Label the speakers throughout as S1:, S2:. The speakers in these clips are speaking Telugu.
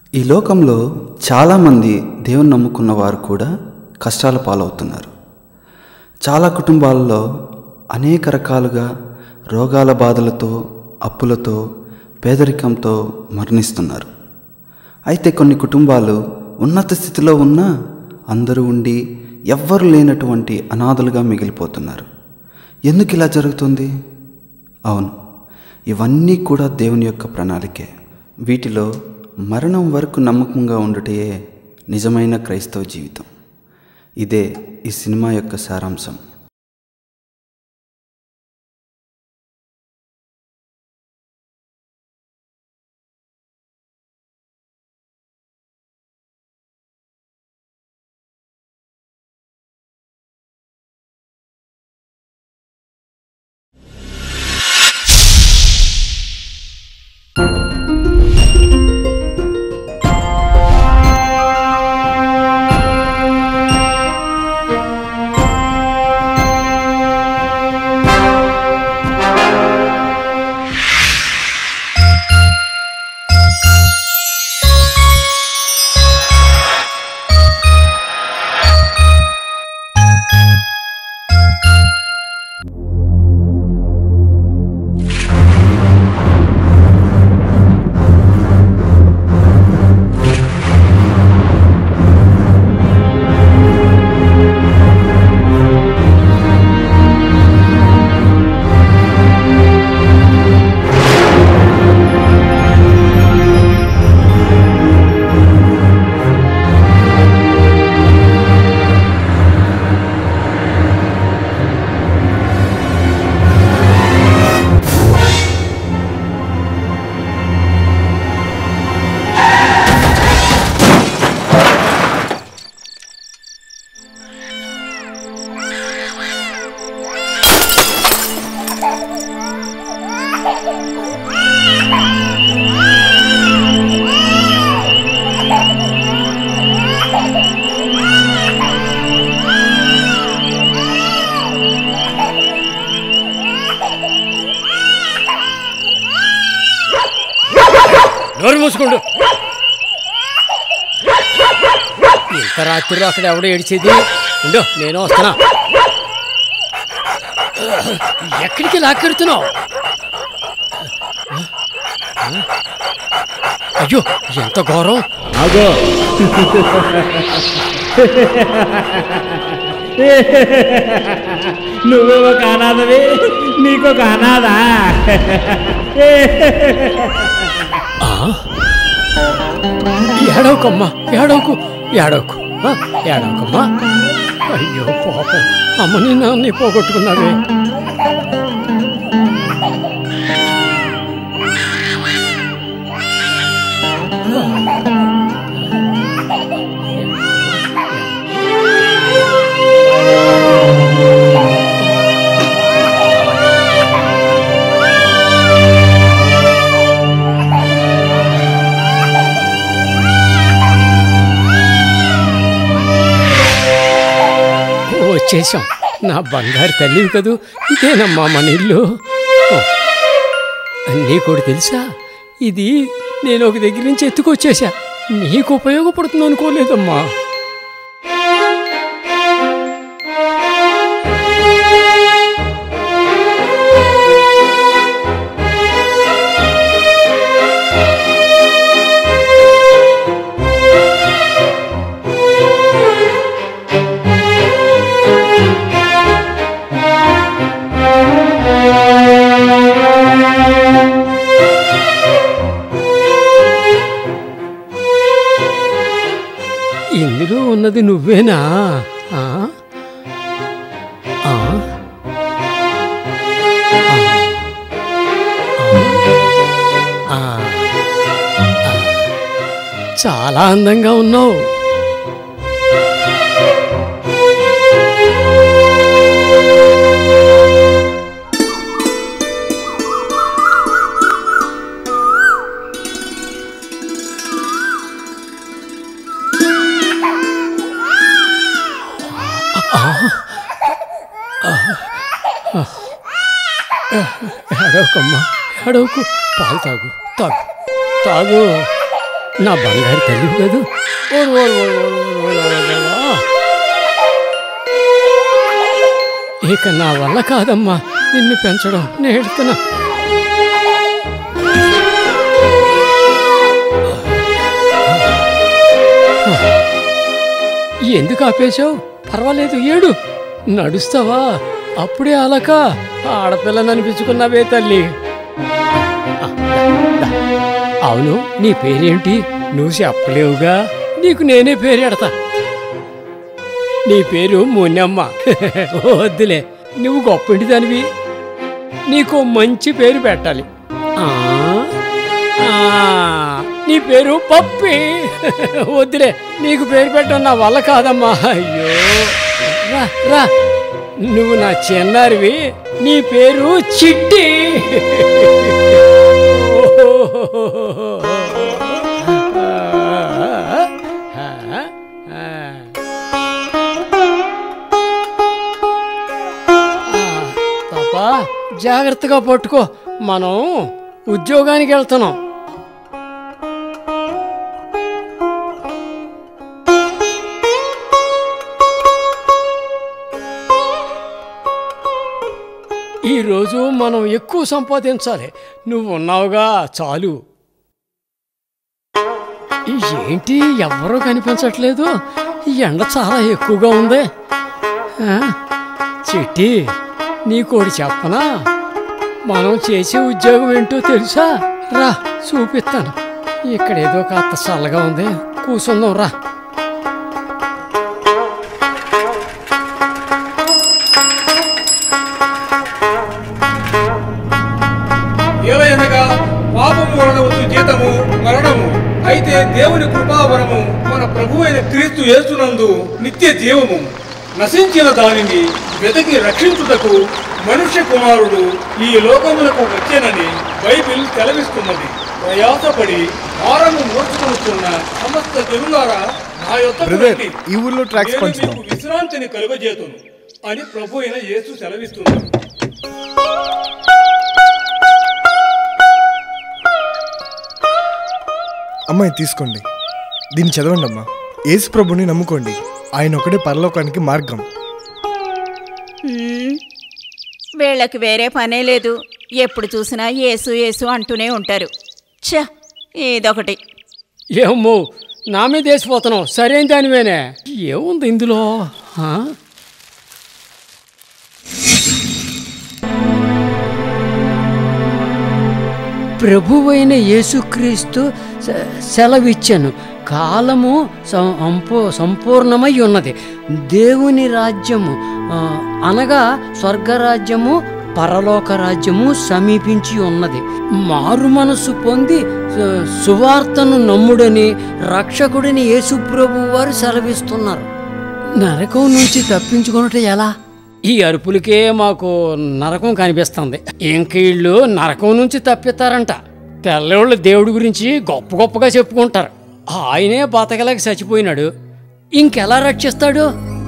S1: ఈ లోకంలో చాలామంది దేవుని నమ్ముకున్న వారు కూడా కష్టాల పాలవుతున్నారు చాలా కుటుంబాల్లో అనేక రకాలుగా రోగాల బాధలతో అప్పులతో పేదరికంతో మరణిస్తున్నారు అయితే కొన్ని కుటుంబాలు ఉన్నత స్థితిలో ఉన్నా అందరూ ఉండి ఎవ్వరు లేనటువంటి అనాథలుగా మిగిలిపోతున్నారు ఎందుకు ఇలా జరుగుతుంది అవును ఇవన్నీ కూడా దేవుని యొక్క ప్రణాళికే వీటిలో మరణం వరకు నమ్మకంగా ఉండుటయే నిజమైన క్రైస్తవ జీవితం ఇదే ఈ సినిమా యొక్క సారాంశం
S2: నోరు మూసుకోండు ఇంత రాత్రిలో అక్కడ ఎవడో ఏడిచేది ఉండు నేను వస్తున్నా ఎక్కడికి లాక్కెడుతున్నావు అయ్యో ఎంత ఘోరం
S3: ఆగో నువ్వే ఒక అనాథవి నీకొక అనాథ
S2: ఏడవకమ్మా ఏడవకు ఏడవకు ఆ, ఏడవకమ్మా అయ్యో పాపం అమ్మని నాన్ని పోగొట్టుకున్నావే వచ్చేసాం నా బంగారు తల్లివి కదూ ఇదేనమ్మా మన ఇల్లు ఓ, నీకోటి తెలుసా ఇది నేను ఒక దగ్గర నుంచి ఎత్తుకొచ్చేసా నీకు ఉపయోగపడుతుంది అనుకోలేదమ్మా ఇందులో ఉన్నది నువ్వేనా ఆ? ఆ? ఆ. ఆ. ఆ. చాలా అందంగా ఉన్నావు ఏడవకమ్మా ఏడవకు పాలు తాగు తాగు తాగు నా బంగారు తల్లి కాదు ఓరు, ఓరు, ఓరు, ఓరు, ఓరు, ఓరు, ఓరు, ఓరు. ఇక నా వల్ల కాదమ్మా నిన్ను పెంచడం నేడుతున్నా ఎందుకు ఆపేశావు పర్వాలేదు ఏడు నడుస్తావా అప్పుడే అలక ఆడపిల్లని అనిపించుకున్నావే తల్లి ఆ, దా, దా. అవును నీ పేరేంటి నువ్వు చెప్పలేవుగా నీకు నేనే పేరు ఎడతా నీ పేరు మున్నమ్మ వద్దులే నువ్వు గొప్పింటి దానివి నీకు మంచి పేరు పెట్టాలి ఆ, ఆ, నీ పేరు పప్పి వద్దులే నీకు పేరు పెట్టడం నా వల్ల కాదమ్మా అయ్యో రా రా నువ్వు నా చిన్నారివి నీ పేరు చిట్టి పాపా జాగ్రత్తగా పట్టుకో మనం ఉద్యోగానికి వెళ్తున్నాం ఈరోజు మనం ఎక్కువ సంపాదించాలి నువ్వు ఉన్నావుగా చాలు ఏంటి ఎవ్వరూ కనిపించట్లేదు ఈ ఎండ చాలా ఎక్కువగా ఉంది ఆ, చిట్టి నీకోటి చెప్పనా మనం చేసే ఉద్యోగం ఏంటో తెలుసా రా చూపిస్తాను ఇక్కడ ఏదో కాస్త చల్లగా ఉంది కూర్చుందాం రా
S4: ఏలయనగా పాపము వలన వచ్చు జీతము మరణము అయితే దేవుని కృపావరము మన ప్రభు అయిన క్రీస్తు యేసునందు నిత్య జీవము నశించిన దానిని వెతకి రక్షించుటకు మనుష్య కుమారుడు ఈ లోకములకు వచ్చేనని బైబిల్ సెలవిస్తున్నది ప్రయాసపడి భారము మోసుకొనుచున్న సమస్త జనులారా నా యొద్దకు
S5: Brother,
S4: రండి.
S5: ఈ ఊర్లో tracks
S4: నేను
S5: పంచుదాం.
S4: మీకు విశ్రాంతిని కలుగజేతును అని ప్రభు అయిన యేసు సెలవిస్తున్నాడు
S5: అమ్మాయి తీసుకోండి దీన్ని చదవండి అమ్మా యేసు ప్రభుని నమ్ముకోండి ఆయన ఒకడే పరలోకానికి మార్గం
S6: మ్మ్. వీళ్ళకి వేరే పనే లేదు ఎప్పుడు చూసినా యేసు యేసు అంటూనే ఉంటారు ఛ ఏదొకటి
S2: ఏమో నా మీద వేసిపోతున్నావు సరైన దానివేనే ఏముంది ఇందులో ఆ? ప్రభువైన యేసుక్రీస్తు స- సెలవిచ్చాను కాలము సం- అంపూ సంపూర్ణమై ఉన్నది దేవుని రాజ్యము ఆ, అనగా స్వర్గరాజ్యము పరలోక రాజ్యము సమీపించి ఉన్నది మారు మనసు పొంది సు- సువార్తను నమ్ముడని రక్షకుడిని యేసుప్రభు వారు సెలవిస్తున్నారు నరకం నుంచి తప్పించుకున్నట్టు ఎలా ఈ అరుపులకే మాకు నరకం కనిపిస్తుంది ఇంక వీళ్ళు నరకం నుంచి తప్పిస్తారంట తెల్లవాళ్ళు దేవుడి గురించి గొప్ప గొప్పగా చెప్పుకుంటారు ఆయనే బతకలేక చచ్చిపోయినాడు ఇంకెలా రక్షిస్తాడు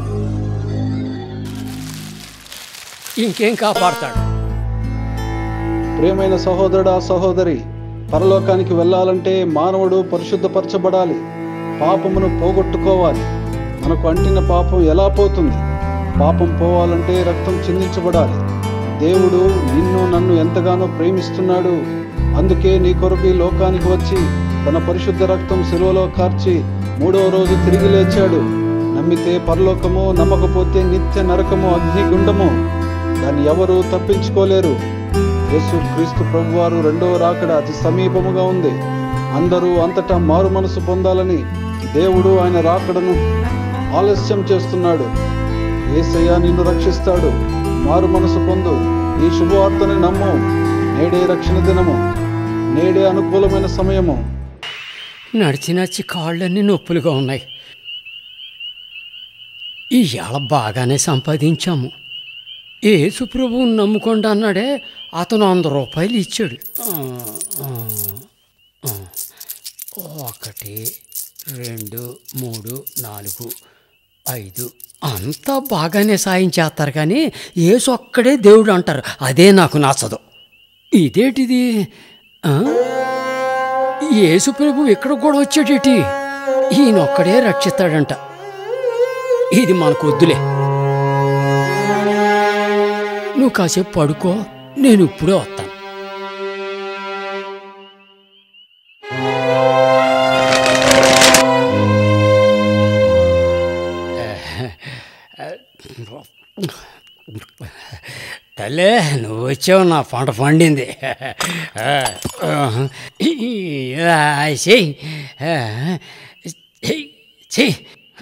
S2: ఇంకేం కాపాడతాడు
S7: ప్రియమైన సహోదరుడా సహోదరి పరలోకానికి వెళ్ళాలంటే మానవుడు పరిశుద్ధపరచబడాలి పాపమును పోగొట్టుకోవాలి మనకు అంటిన పాపం ఎలా పోతుంది పాపం పోవాలంటే రక్తం చిందించబడాలి దేవుడు నిన్ను నన్ను ఎంతగానో ప్రేమిస్తున్నాడు అందుకే నీ కొరకు ఈ లోకానికి వచ్చి తన పరిశుద్ధ రక్తం శిలువలో కార్చి మూడవ రోజు తిరిగి లేచాడు నమ్మితే పరలోకము నమ్మకపోతే నిత్య నరకము అగ్నిగుండము దాన్ని ఎవరు తప్పించుకోలేరు యేసు క్రీస్తు ప్రభువారు రెండవ రాకడ అతి సమీపముగా ఉంది అందరూ అంతటా మారు మనసు పొందాలని దేవుడు ఆయన రాకడను ఆలస్యం చేస్తున్నాడు ఏసయ్య నిన్ను రక్షిస్తాడు మారు మనసు పొందు ఈ శుభవార్తని నమ్ము నేడే రక్షణ దినము నేడే అనుకూలమైన సమయము
S2: నడిచి నడిచి కాళ్ళన్నీ నొప్పులుగా ఉన్నాయి ఇవాళ బాగానే సంపాదించాము యేసు ప్రభువుని నమ్ముకోండి అన్నాడే అతను వంద రూపాయలు ఇచ్చాడు ఆ, ఆ, ఆ. ఒకటి రెండు మూడు నాలుగు ఐదు అంతా బాగానే సాయం చేస్తారు కానీ యేసు ఒక్కడే దేవుడు అంటారు అదే నాకు నచ్చదు ఇదేటిది ఆ? యేసు ప్రభు ఇక్కడ కూడా వచ్చాడేటి ఈయనొక్కడే రక్షిస్తాడంట ఇది మనకు వద్దులే నువ్వు కాసేపు పడుకో నేను ఇప్పుడే వస్తాను తల్లే నువ్వు వచ్చావు నా పంట పండింది చెయ్యి చెయ్యి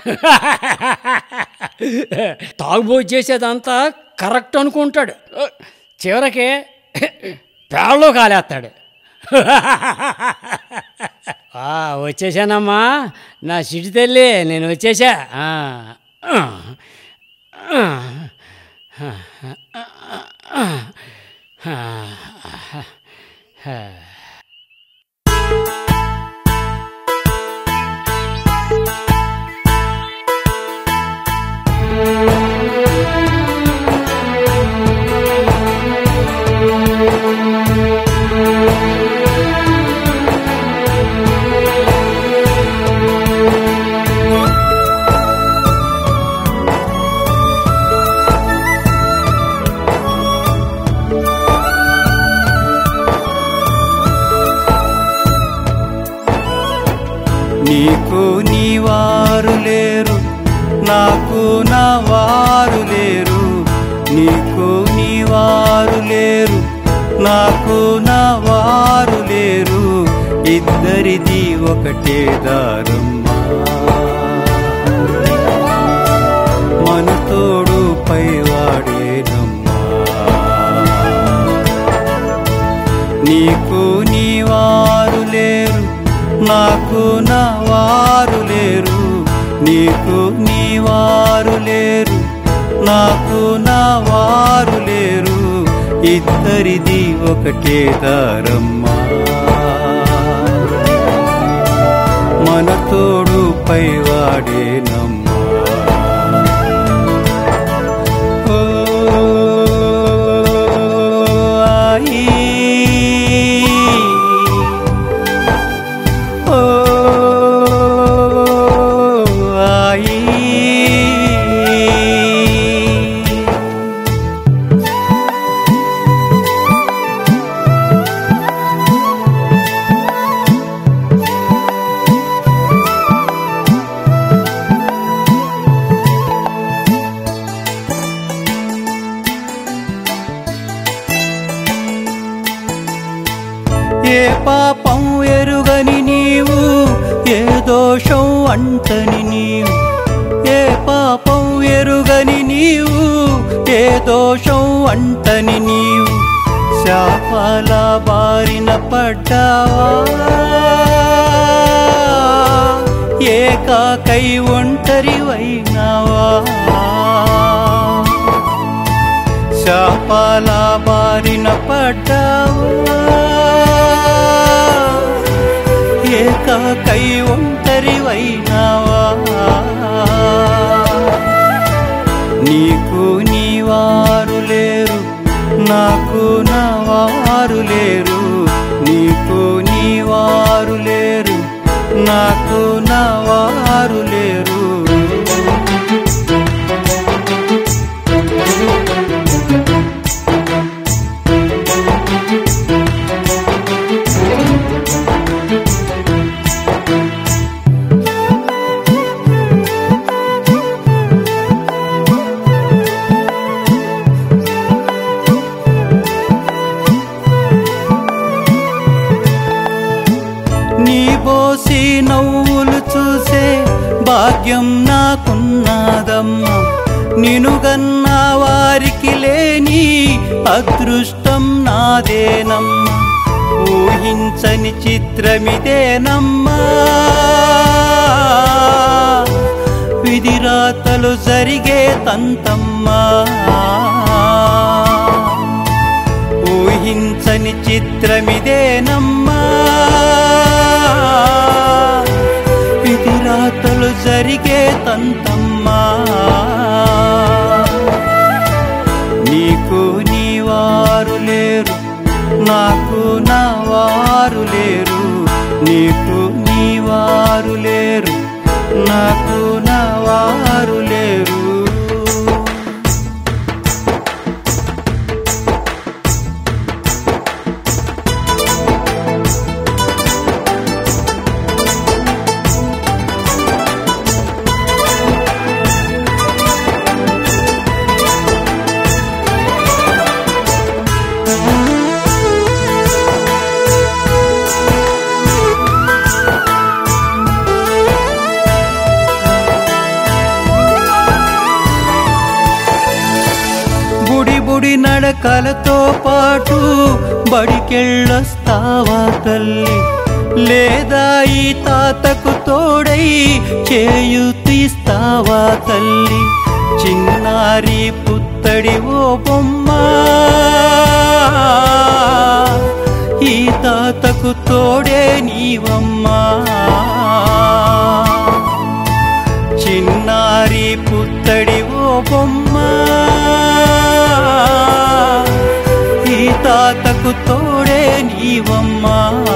S2: తాగుబోతు చేసేదంతా కరెక్ట్ అనుకుంటాడు చివరికి పేళ్ళలో కాలేస్తాడు ఆ, వచ్చేసానమ్మా నా సిటి తల్లి నేను వచ్చేసా ఆ, ఆ, ఆ, ఆ, ఆ.
S8: నీకు నీ వారు లేరు నాకు నా వారు లేరు నీకు నీ వారు లేరు నాకు నా వారు లేరు ఇద్దరిది ఒకటే దారమ్మా మన తోడు పైవాడేనమ్మా నీకు నీ వారు లేరు నాకు నా వారు లేరు నీకు నీ వారు లేరు నాకు నా వారు లేరు ఇద్దరిది ఒకటే దారమ్మా మన తోడు పైవాడేనమ్మా ఓ ఆయి ఓ ఆయి ఏ పాపం ఎరుగని నీవు ఏ దోషం అంటని నీవు ఏ పాపం ఎరుగని నీవు ఏ దోషం అంటని నీవు శాపాల బారిన పడ్డావా ఏకాకై ఒంటరివైనావా శాపాల బారిన పడ్డావా ఏకాకై ఒంటరివైనావా నీకు నీ వారు లేరు నాకు నా వారు లేరు నీకు నీ వారు లేరు నాకు నా వారు లేరు నీ బోసి నవ్వులు చూసే భాగ్యం నాకున్నదమ్మా నినుగన్న వారికి లేని అదృష్టం నాదేనమ్మా ఊహించని చిత్రమిదేనమ్మా విధిరాతలు జరిగే తంతమ్మా ఊహించని చిత్రమిదేనమ్మా విధిరాతలు జరిగే తంతమ్మా నీకు నీ వారు లేరు నాకు నా వారు లేరు నీకు నీ వారు లేరు నాకు నా వారు లేరు బుడి బుడి నడకలతో పాటు బడికెళ్ళొస్తావా తల్లి లేదా ఈ తాతకు తోడై చేయు తీస్తావా తల్లి చిన్నారి పుత్తడి ఓ బొమ్మ ఈ తాతకు తోడే నీవమ్మా చిన్నారి పుత్తడి ఓ బొమ్మ ఈ తాతకు తోడే నీవమ్మా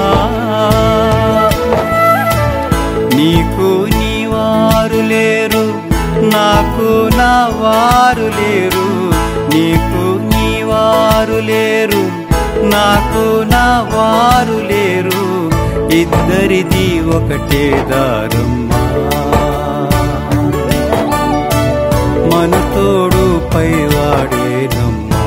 S8: నీకు నీ వారు లేరు నాకు నా వారు లేరు నీకు నీ వారు లేరు నాకు నా వారు లేరు ఇద్దరిది ఒకటే దారమ్మా మన తోడు పైవాడేనమ్మా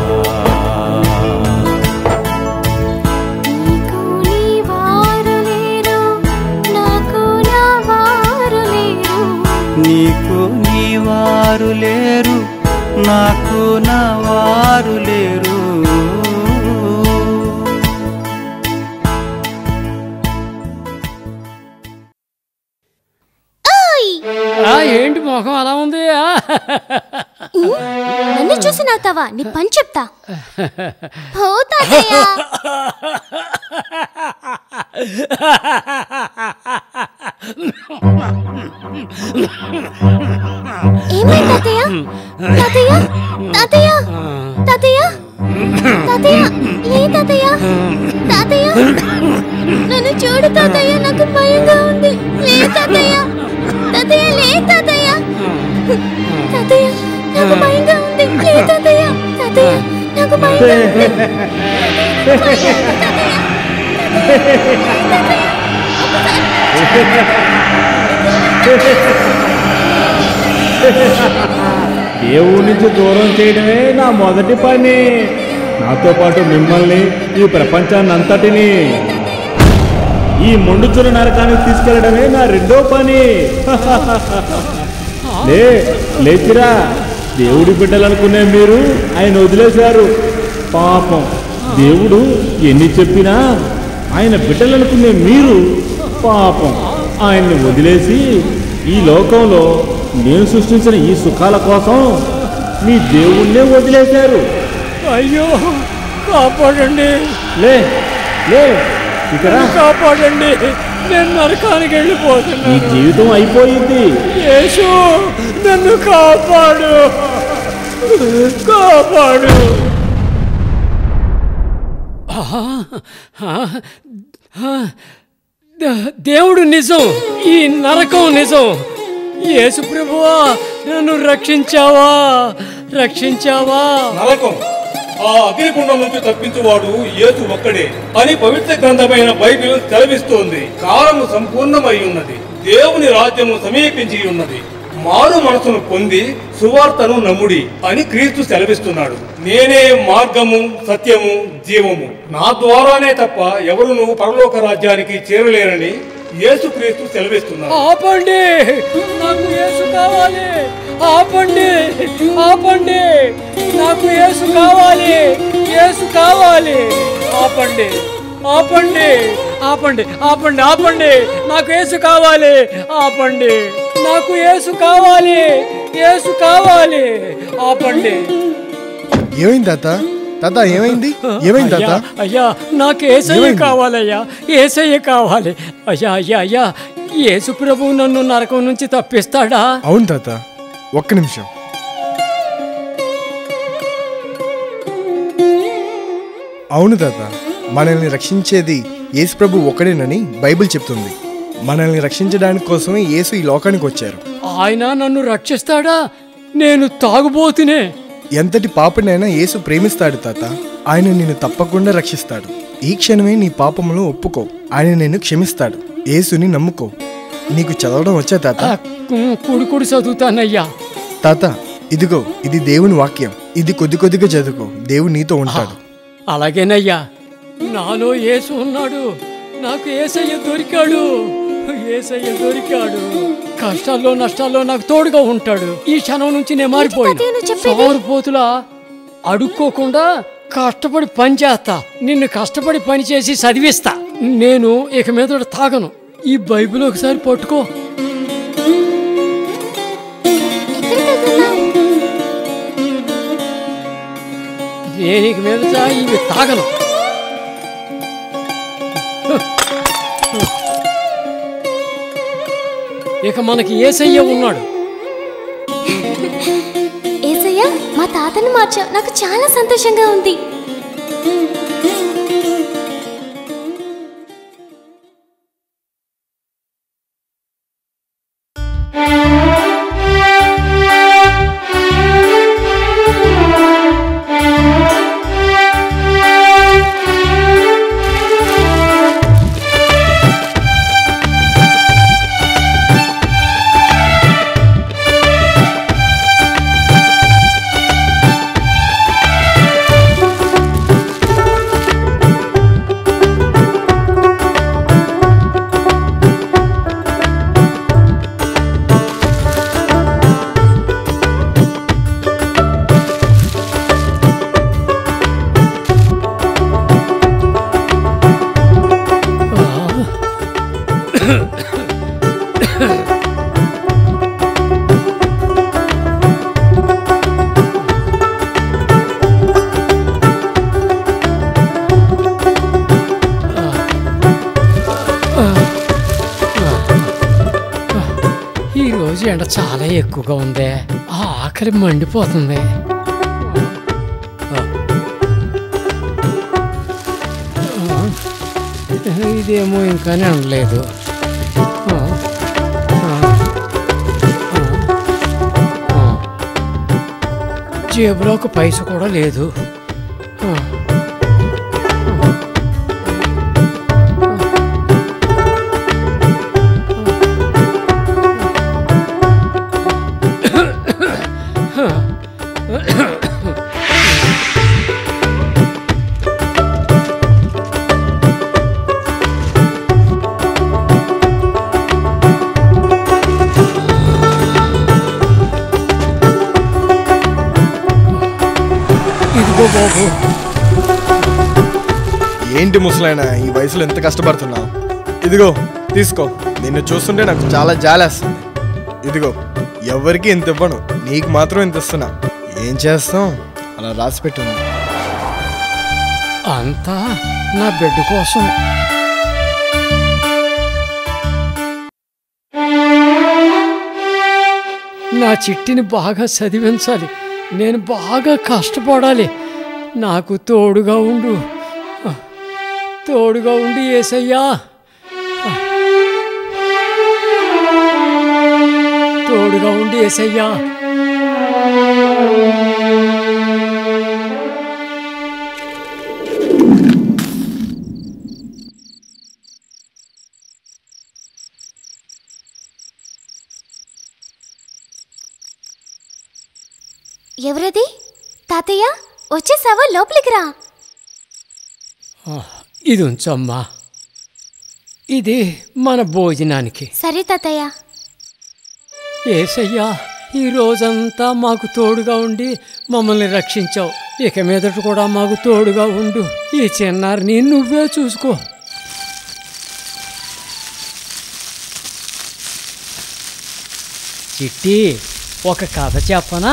S9: నీకు నీ వారు లేరు నాకు నా వారు లేరు
S8: నీకు నీ వారు లేరు నాకు నా వారు లేరు
S9: ఓయ్
S2: ఆ, ఏంటి మొహం అలా ఉంది ఆ?
S9: నన్ను చూసి నవ్వుతావా నీ పని చెప్తా ఓ తాతయ్య ఏమైంది తాతయ్య తాతయ్య తాతయ్య తాతయ్య తాతయ్య లే తాతయ్య తాతయ్య నన్ను చూడు తాతయ్య నాకు భయంగా ఉంది లే తాతయ్య తాతయ్య లే తాతయ్య తాతయ్య నాకు భయంగా ఉంది లే తాతయ్య తాతయ్య నాకు భయంగా ఉంది
S3: దేవుడి నుంచి దూరం చేయడమే నా మొదటి పని నాతో పాటు మిమ్మల్ని ఈ ప్రపంచాన్ని అంతటిని ఈ మొండుచుల నరకానికి తీసుకెళ్లడమే నా రెండో పని లే లేచిరా దేవుడి బిడ్డలనుకునే మీరు ఆయన వదిలేశారు పాపం దేవుడు ఎన్ని చెప్పినా ఆయన బిడ్డలనుకునే మీరు పాపం ఆయన్ని వదిలేసి ఈ లోకంలో నేను సృష్టించిన ఈ సుఖాల కోసం మీ దేవుణ్ణే వదిలేశారు
S2: అయ్యో కాపాడండి
S3: లే లే ఇక్కడ
S2: కాపాడండి నేను నరకానికి
S3: ఈ
S2: వెళ్ళిపోతున్నాను
S3: జీవితం అయిపోయింది
S2: యేసు నన్ను కాపాడు కాపాడు ఆ, ఆ, ఆ, ద- దేవుడు నిజం ఈ నరకం నిజం యేసు ప్రభువా నన్ను రక్షించావా రక్షించావా
S4: నరకం ఆ అగ్నికుండం నుంచి తప్పించువాడు యేసు ఒక్కడే అని పవిత్ర గ్రంథమైన బైబిల్ సెలవిస్తోంది కాలము సంపూర్ణమై ఉన్నది దేవుని రాజ్యము సమీపించి ఉన్నది మారు మనసును పొంది సువార్తను నమ్ముడి అని క్రీస్తు సెలవిస్తున్నాడు నేనే మార్గము సత్యము జీవము నా ద్వారానే తప్ప ఎవరును పరలోక రాజ్యానికి చేరలేరని యేసుక్రీస్తు సెలవిస్తున్నాడు
S2: ఆపండి నాకు యేసు కావాలి ఆపండి ఆపండి నాకు యేసు కావాలి యేసు కావాలి ఆపండి ఆపండి ఆపండి ఆపండి ఆపండి నాకు యేసు కావాలి ఆపండి నాకు యేసు కావాలి యేసు కావాలి ఆపండి
S5: ఏమైంది తాత తాత ఏమైంది ఏమైంది తాత
S2: అయ్యా, అయ్యా నాకు ఏసయ్య
S5: ఏమైంది?
S2: కావాలయ్యా ఏసయ్య కావాలి అయ్యా అయ్యా అయ్యా యేసు ప్రభు నన్ను నరకం నుంచి తప్పిస్తాడా
S5: అవును తాత ఒక్క నిమిషం అవును తాత మనల్ని రక్షించేది యేసు ప్రభు ఒకడేనని బైబిల్ చెప్తుంది మనల్ని రక్షించడానికి కోసమే యేసు ఈ లోకానికి వచ్చారు
S2: ఆయన నన్ను రక్షిస్తాడా నేను తాగుబోతునే
S5: ఎంతటి పాపనైనా యేసు ప్రేమిస్తాడు తాత ఆయన నిన్ను తప్పకుండా రక్షిస్తాడు ఈ క్షణమే నీ పాపములను ఒప్పుకో ఆయన నిన్ను క్షమిస్తాడు యేసుని నమ్ముకో నీకు చదవడం వచ్చా తాత
S2: ఆ, కు- కుడి కుడి చదువుతానయ్యా
S5: తాత ఇదిగో ఇది దేవుని వాక్యం ఇది కొద్ది కొద్దిగా చదువుకో దేవుడు నీతో ఉంటాడు
S2: అలాగేనయ్యా నాలో యేసు ఉన్నాడు నాకు ఏసయ్య దొరికాడు ఏసయ్య దొరికాడు కష్టాల్లో నష్టాల్లో నాకు తోడుగా ఉంటాడు ఈ క్షణం నుంచి నేను మారిపోయాను
S9: తాతయ్య నువ్వు చెప్పేది?
S2: సోమరిపోతులా అడుక్కోకుండా కష్టపడి పని చేస్తా నిన్ను కష్టపడి పని చేసి చదివిస్తా నేను ఇక మీద తాగను ఈ బైబిల్ ఒకసారి పట్టుకో
S9: ఎక్కడికి వెళ్తున్నావు
S2: నేను ఇక మీద ఇవి తాగను ఇక మనకి ఏసయ్య ఉన్నాడు
S9: ఏసయ్య మా తాతని మార్చావు నాకు చాలా సంతోషంగా ఉంది
S2: ఈ రోజు ఎండ చాలా ఎక్కువగా ఉంది ఆ ఆకలి మండిపోతుంది ఇదేమో ఇంకానే అనలేదు జేబులో ఒక పైస కూడా లేదు ఆ. ఇదిగో బాబు
S5: ఏంటి ముసలాయన ఈ వయసులో ఎంత కష్టపడుతున్నావు ఇదిగో తీసుకో నిన్ను చూస్తుంటే నాకు చాలా జాలేస్తుంది ఇదిగో ఎవరికి ఇంత ఇవ్వను నీకు మాత్రం ఇంత ఇస్తున్నా ఏం చేస్తాం అలా రాసి పెట్టుంది
S2: అంతా నా బిడ్డ కోసం నా చిట్టిని బాగా చదివించాలి నేను బాగా కష్టపడాలి నాకు తోడుగా ఉండు తోడుగా ఉండి ఏసయ్యా తోడుగా ఉండి ఏసయ్యా
S9: ఎవరది తాతయ్య వచ్చేసావా లోపలికి రా
S2: ఇది ఉంచమ్మా ఇది మన భోజనానికి
S9: సరే తాతయ్య
S2: ఏసయ్యా ఈ రోజంతా మాకు తోడుగా ఉండి మమ్మల్ని రక్షించావు ఇక మీదట కూడా మాకు తోడుగా ఉండు ఈ చిన్నారిని నువ్వే చూసుకో చిట్టి ఒక కథ చెప్పనా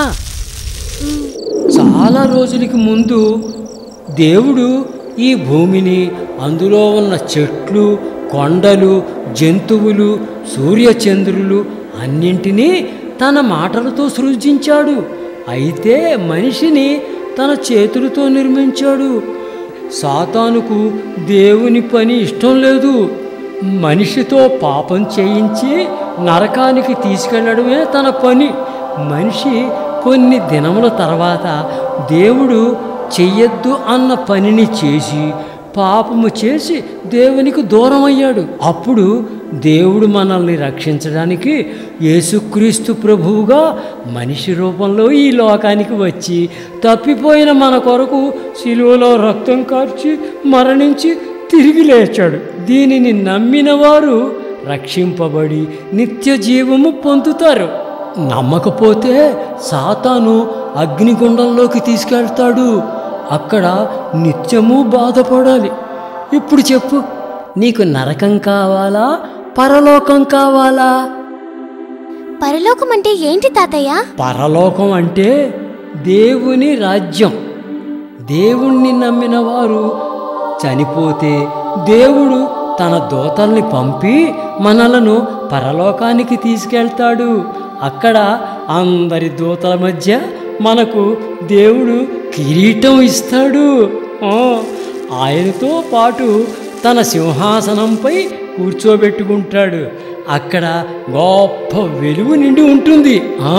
S2: చాలా రోజులకి ముందు దేవుడు ఈ భూమిని అందులో ఉన్న చెట్లు కొండలు జంతువులు సూర్యచంద్రులు అన్నింటినీ తన మాటలతో సృజించాడు అయితే మనిషిని తన చేతులతో నిర్మించాడు సాతానుకు దేవుని పని ఇష్టం లేదు మనిషితో పాపం చేయించి నరకానికి తీసుకెళ్లడమే తన పని మనిషి కొన్ని దినముల తర్వాత దేవుడు చెయ్యొద్దు అన్న పనిని చేసి పాపము చేసి దేవునికి దూరం అయ్యాడు అప్పుడు దేవుడు మనల్ని రక్షించడానికి యేసుక్రీస్తు ప్రభువుగా మనిషి రూపంలో ఈ లోకానికి వచ్చి తప్పిపోయిన మన కొరకు శిలువలో రక్తం కార్చి మరణించి తిరిగి లేచాడు దీనిని నమ్మిన వారు రక్షింపబడి నిత్య జీవము పొందుతారు నమ్మకపోతే సాతాను అగ్నిగుండంలోకి తీసుకెళ్తాడు అక్కడ నిత్యము బాధపడాలి ఇప్పుడు చెప్పు నీకు నరకం కావాలా పరలోకం కావాలా
S9: పరలోకం అంటే ఏంటి తాతయ్య
S2: పరలోకం అంటే దేవుని రాజ్యం దేవుణ్ణి నమ్మిన వారు చనిపోతే దేవుడు తన దూతల్ని పంపి మనలను పరలోకానికి తీసుకెళ్తాడు అక్కడ అందరి దూతల మధ్య మనకు దేవుడు కిరీటం ఇస్తాడు ఆ, ఆయనతో పాటు తన సింహాసనంపై కూర్చోబెట్టుకుంటాడు అక్కడ గొప్ప వెలుగు నిండి ఉంటుంది ఆ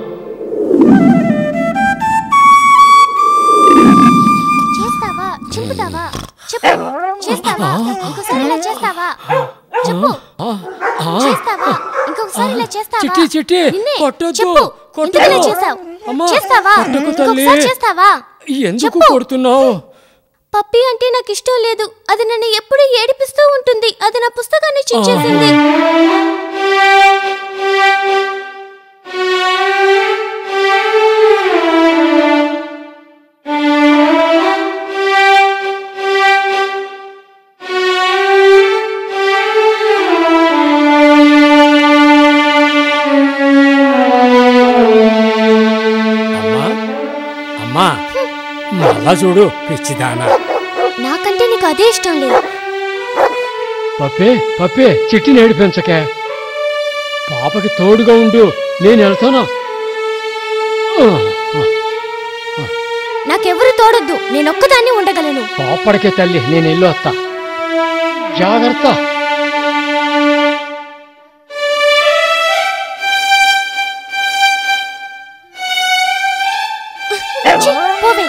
S9: చేస్తావా చింపుతావా చెప్పు చేస్తావా ఇంకోసారి ఇలా చేస్తావా చెప్పు చేస్తావా ఇంకొకసారి ఇలా చేస్తావా
S2: చిట్టి, చిట్టి,
S9: నిన్నే.
S2: కొట్టొద్దు,
S9: చెప్పు
S2: కొట్టొద్దు.
S9: ఎందుకు ఇలా చేసావు
S2: అమ్మా,
S9: చేస్తావా
S2: కొట్టకు తల్లి.
S9: ఇంకొకసారి చేస్తావా
S2: ఎందుకు
S9: చెప్పు.
S2: కొడుతున్నావు
S9: పప్పి అంటే నాకు ఇష్టం లేదు అది నన్ను ఎప్పుడూ ఏడిపిస్తూ ఉంటుంది అది నా పుస్తకాన్ని చించేసింది
S2: అమ్మా అమ్మా మళ్ళా చూడు పిచ్చిదానా
S9: నాకంటే నీకు అదే ఇష్టం లేదు
S2: పప్పే పప్పే చిట్టి నేడిపించకే పాపకి తోడుగా ఉండు నేను వెళ్తాను ఆ, ఆ,
S9: నాకెవరు తోడొద్దు నేనొక్కదాన్ని ఉండగలను
S2: కోప్పడికే తల్లి నేను వెళ్ళి వస్తా జాగ్రత్త
S9: ఛీ, పోవే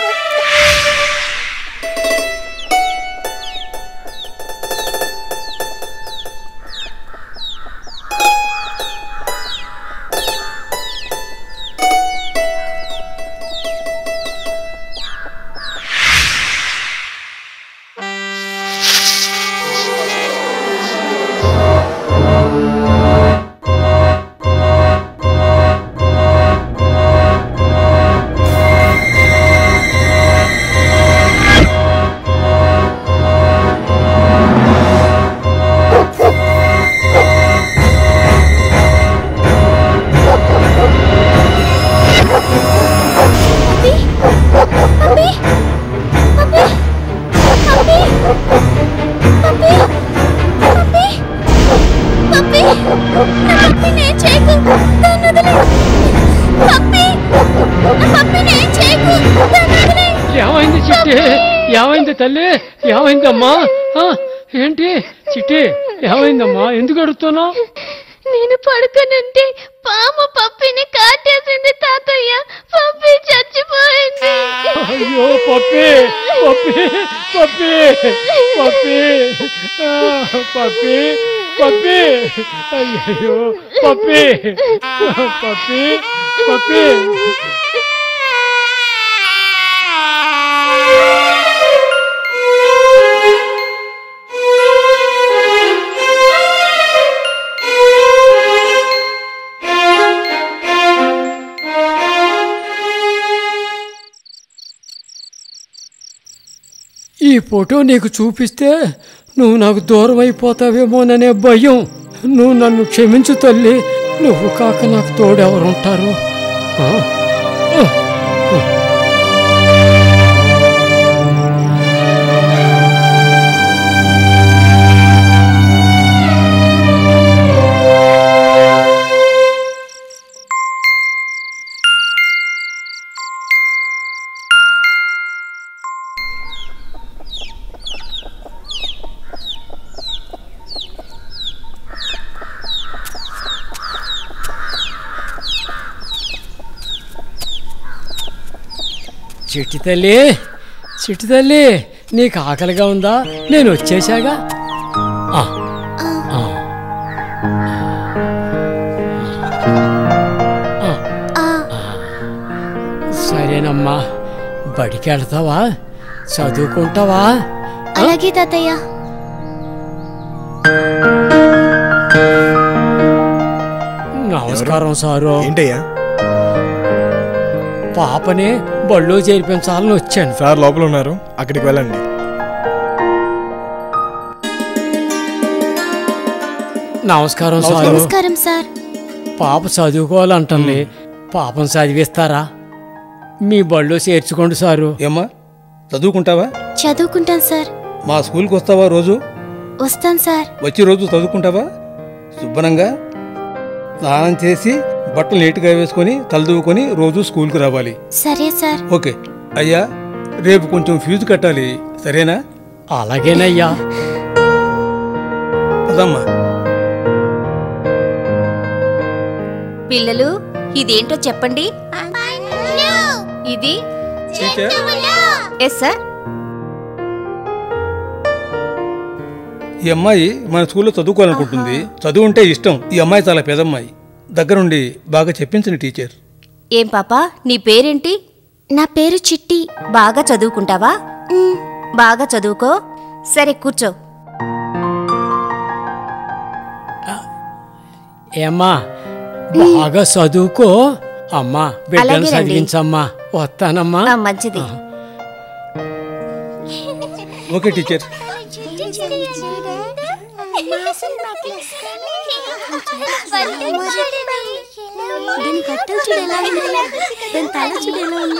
S9: పప్పి పప్పి పప్పి పప్పి పప్పి పప్పి పప్పి నా పప్పిని ఏం చేయకు దాన్ని వదిలే పప్పి నా పప్పిని ఏం చేయకు దాన్ని వదిలే
S2: ఏమైంది చిట్టి ఏమైంది తల్లి ఏమైందమ్మా ఆ, ఏంటి చిట్టి ఏమైందమ్మా ఎందుకు అడుగుతున్నావు
S9: నేను పడుకునుంటే పాము పప్పిని కాటేసింది తాతయ్య పప్పి చచ్చిపోయింది
S2: అయ్యో పప్పి పప్పి పప్పి పప్పి ఆ, పప్పి పప్పి అయ్యో పప్పి పప్పి పప్పి ఈ ఫోటో నీకు చూపిస్తే నువ్వు నాకు దూరం అయిపోతావేమోననే భయం నువ్వు నన్ను క్షమించు తల్లి నువ్వు కాక నాకు తోడెవరుంటారు ఆ? ఆ. ఆ. చిట్టి తల్లి చిట్టి తల్లి నీకు ఆకలిగా ఉందా నేను వచ్చేసాగా ఆ, ఆ. ఆ. సరేనమ్మా బడికి వెళ్తావా చదువుకుంటావా
S9: అలాగే తాతయ్య
S2: నమస్కారం సారు
S5: ఏంటయ్యా
S2: పాపని బళ్ళు చేర్పించాలని వచ్చాను
S5: సార్ లోపల ఉన్నారు అక్కడికి వెళ్ళండి
S2: నమస్కారం సారు
S9: నమస్కారం సార్
S2: పాప చదువుకోవాలంటుంది పాపం చదివిస్తారా మీ బళ్ళు చేర్చుకోండి సారు
S4: ఏమ్మా చదువుకుంటావా
S9: చదువుకుంటాను సార్
S4: మా స్కూల్కి వస్తావా రోజు
S9: వస్తాను సార్
S4: వచ్చి రోజు చదువుకుంటావా శుభ్రంగా స్నానం చేసి బట్టలు నీట్గా వేసుకొని తలదూకొని రోజు స్కూల్కి రావాలి
S9: సరే సార్
S4: ఓకే అయ్యా రేపు కొంచెం ఫీజు కట్టాలి సరేనా
S2: అలాగేనయ్యా
S4: పదమ్మా
S10: పిల్లలు ఇదేంటో చెప్పండి ఇది
S4: టీచర్
S10: ఎస్ సార్
S4: ఈ అమ్మాయి మన స్కూల్లో చదువుకోవాలనుకుంటుంది చదువు ఉంటే ఇష్టం ఈ అమ్మాయి చాలా పెదమ్మాయి దగ్గరుండి బాగా చెప్పించిన టీచర్
S10: ఏం పాపా నీ పేరేంటి
S9: నా పేరు చిట్టి
S10: బాగా చదువుకుంటావా బాగా చదువుకో సరే కూర్చో
S2: ఏమ్మా బాగా చదువుకో అమ్మా బిడ్డను
S10: అలాగేనండి.
S2: చదివించమ్మా వస్తానమ్మా
S10: ఆ, మంచిది
S4: ఓకే టీచర్
S9: దీని కట్టలు చూడు ఎలా ఉన్నాయి దాని తల చూడు ఎలా ఉంది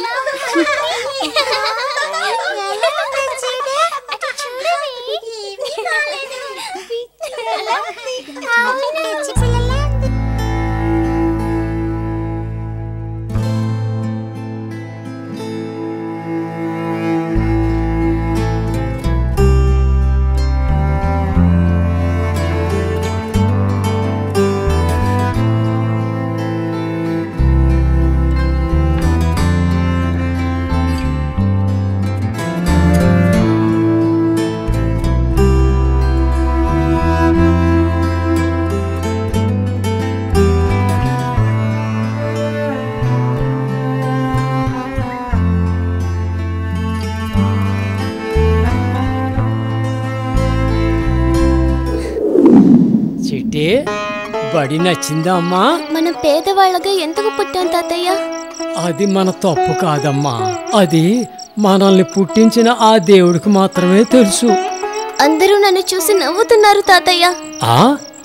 S2: చిట్టి బడి నచ్చిందా అమ్మా
S9: మనం పేదవాళ్ళగా ఎందుకు పుట్టాం తాతయ్య
S2: అది మన తప్పు కాదమ్మా అది మనల్ని పుట్టించిన ఆ దేవుడికి మాత్రమే తెలుసు
S9: అందరూ నన్ను చూసి నవ్వుతున్నారు తాతయ్య
S2: ఆ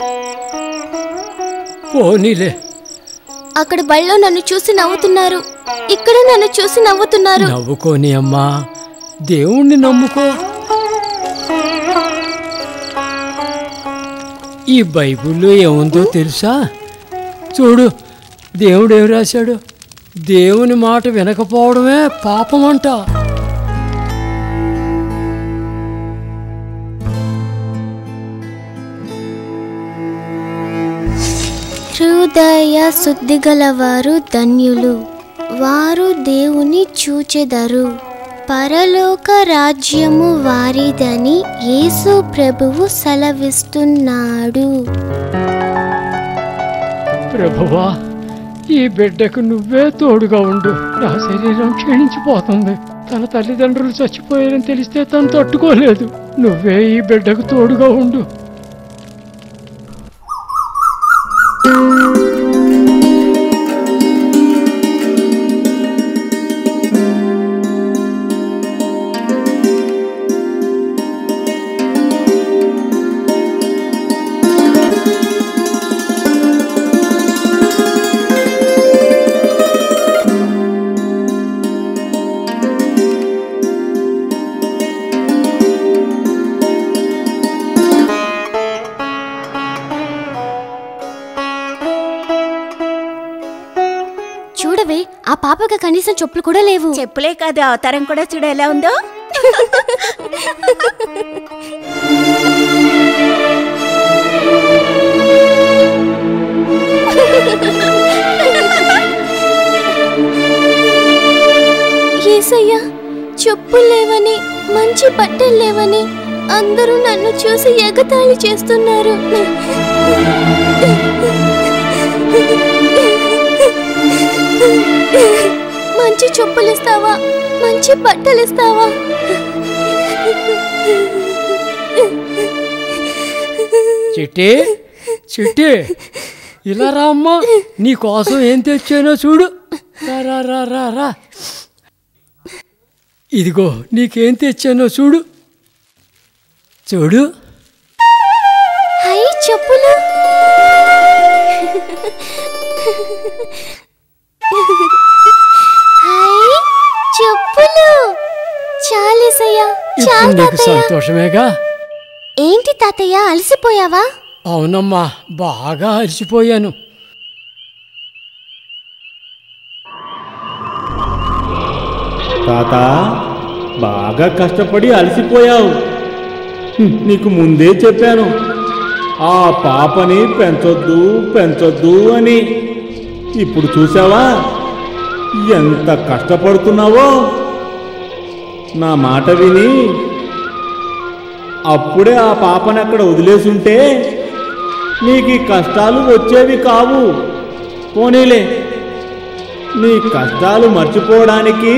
S2: పోనీలే
S9: అక్కడ బళ్ళో నన్ను చూసి నవ్వుతున్నారు ఇక్కడ నన్ను చూసి నవ్వుతున్నారు
S2: నవ్వుకోని అమ్మా దేవుణ్ణి నమ్ముకో ఈ బైబిల్లో ఏముందో తెలుసా చూడు దేవుడు ఏం రాశాడు దేవుని మాట వినకపోవడమే పాపమంట
S9: హృదయ శుద్ధి గలవారు ధన్యులు వారు దేవుని చూచెదరు పరలోక రాజ్యము వారిదని యేసు ప్రభువు సెలవిస్తున్నాడు
S2: ప్రభువా ఈ బిడ్డకు నువ్వే తోడుగా ఉండు నా శరీరం క్షీణించిపోతుంది తన తల్లిదండ్రులు చచ్చిపోయారని తెలిస్తే తను తట్టుకోలేదు నువ్వే ఈ బిడ్డకు తోడుగా ఉండు
S9: చూడవే ఆ పాపకి కనీసం చెప్పులు కూడా లేవు
S6: చెప్పులే కాదు అవతారం కూడా చూడు ఎలా ఉందో
S9: ఏసయ్యా చెప్పులు లేవని మంచి బట్టలు లేవని అందరూ నన్ను చూసి ఎగతాళి చేస్తున్నారు మంచి చెప్పులు ఇస్తావా మంచి బట్టలు ఇస్తావా
S2: చిట్టి చిట్టి ఇలా రా అమ్మా నీ కోసం ఏం తెచ్చానో చూడు రా రా రా రా రా ఇదిగో నీకేం తెచ్చానో చూడు చూడు
S9: హై చెప్పులు హై చెప్పులు చాలేసయ్యా
S2: ఇప్పుడు
S9: చాలు
S2: నీకు
S9: తాతయ్య
S2: సంతోషమేగా
S9: ఏంటి తాతయ్య అలసిపోయావా
S2: అవునమ్మా బాగా అలసిపోయాను
S3: తాత బాగా కష్టపడి అలసిపోయావు హ్మ్, నీకు ముందే చెప్పాను ఆ పాపని పెంచొద్దు పెంచొద్దు అని ఇప్పుడు చూసావా ఎంత కష్టపడుతున్నావో నా మాట విని అప్పుడే ఆ పాపని అక్కడ వదిలేసుంటే నీకు ఈ కష్టాలు వచ్చేవి కావు పోనీలే నీ కష్టాలు మర్చిపోవడానికి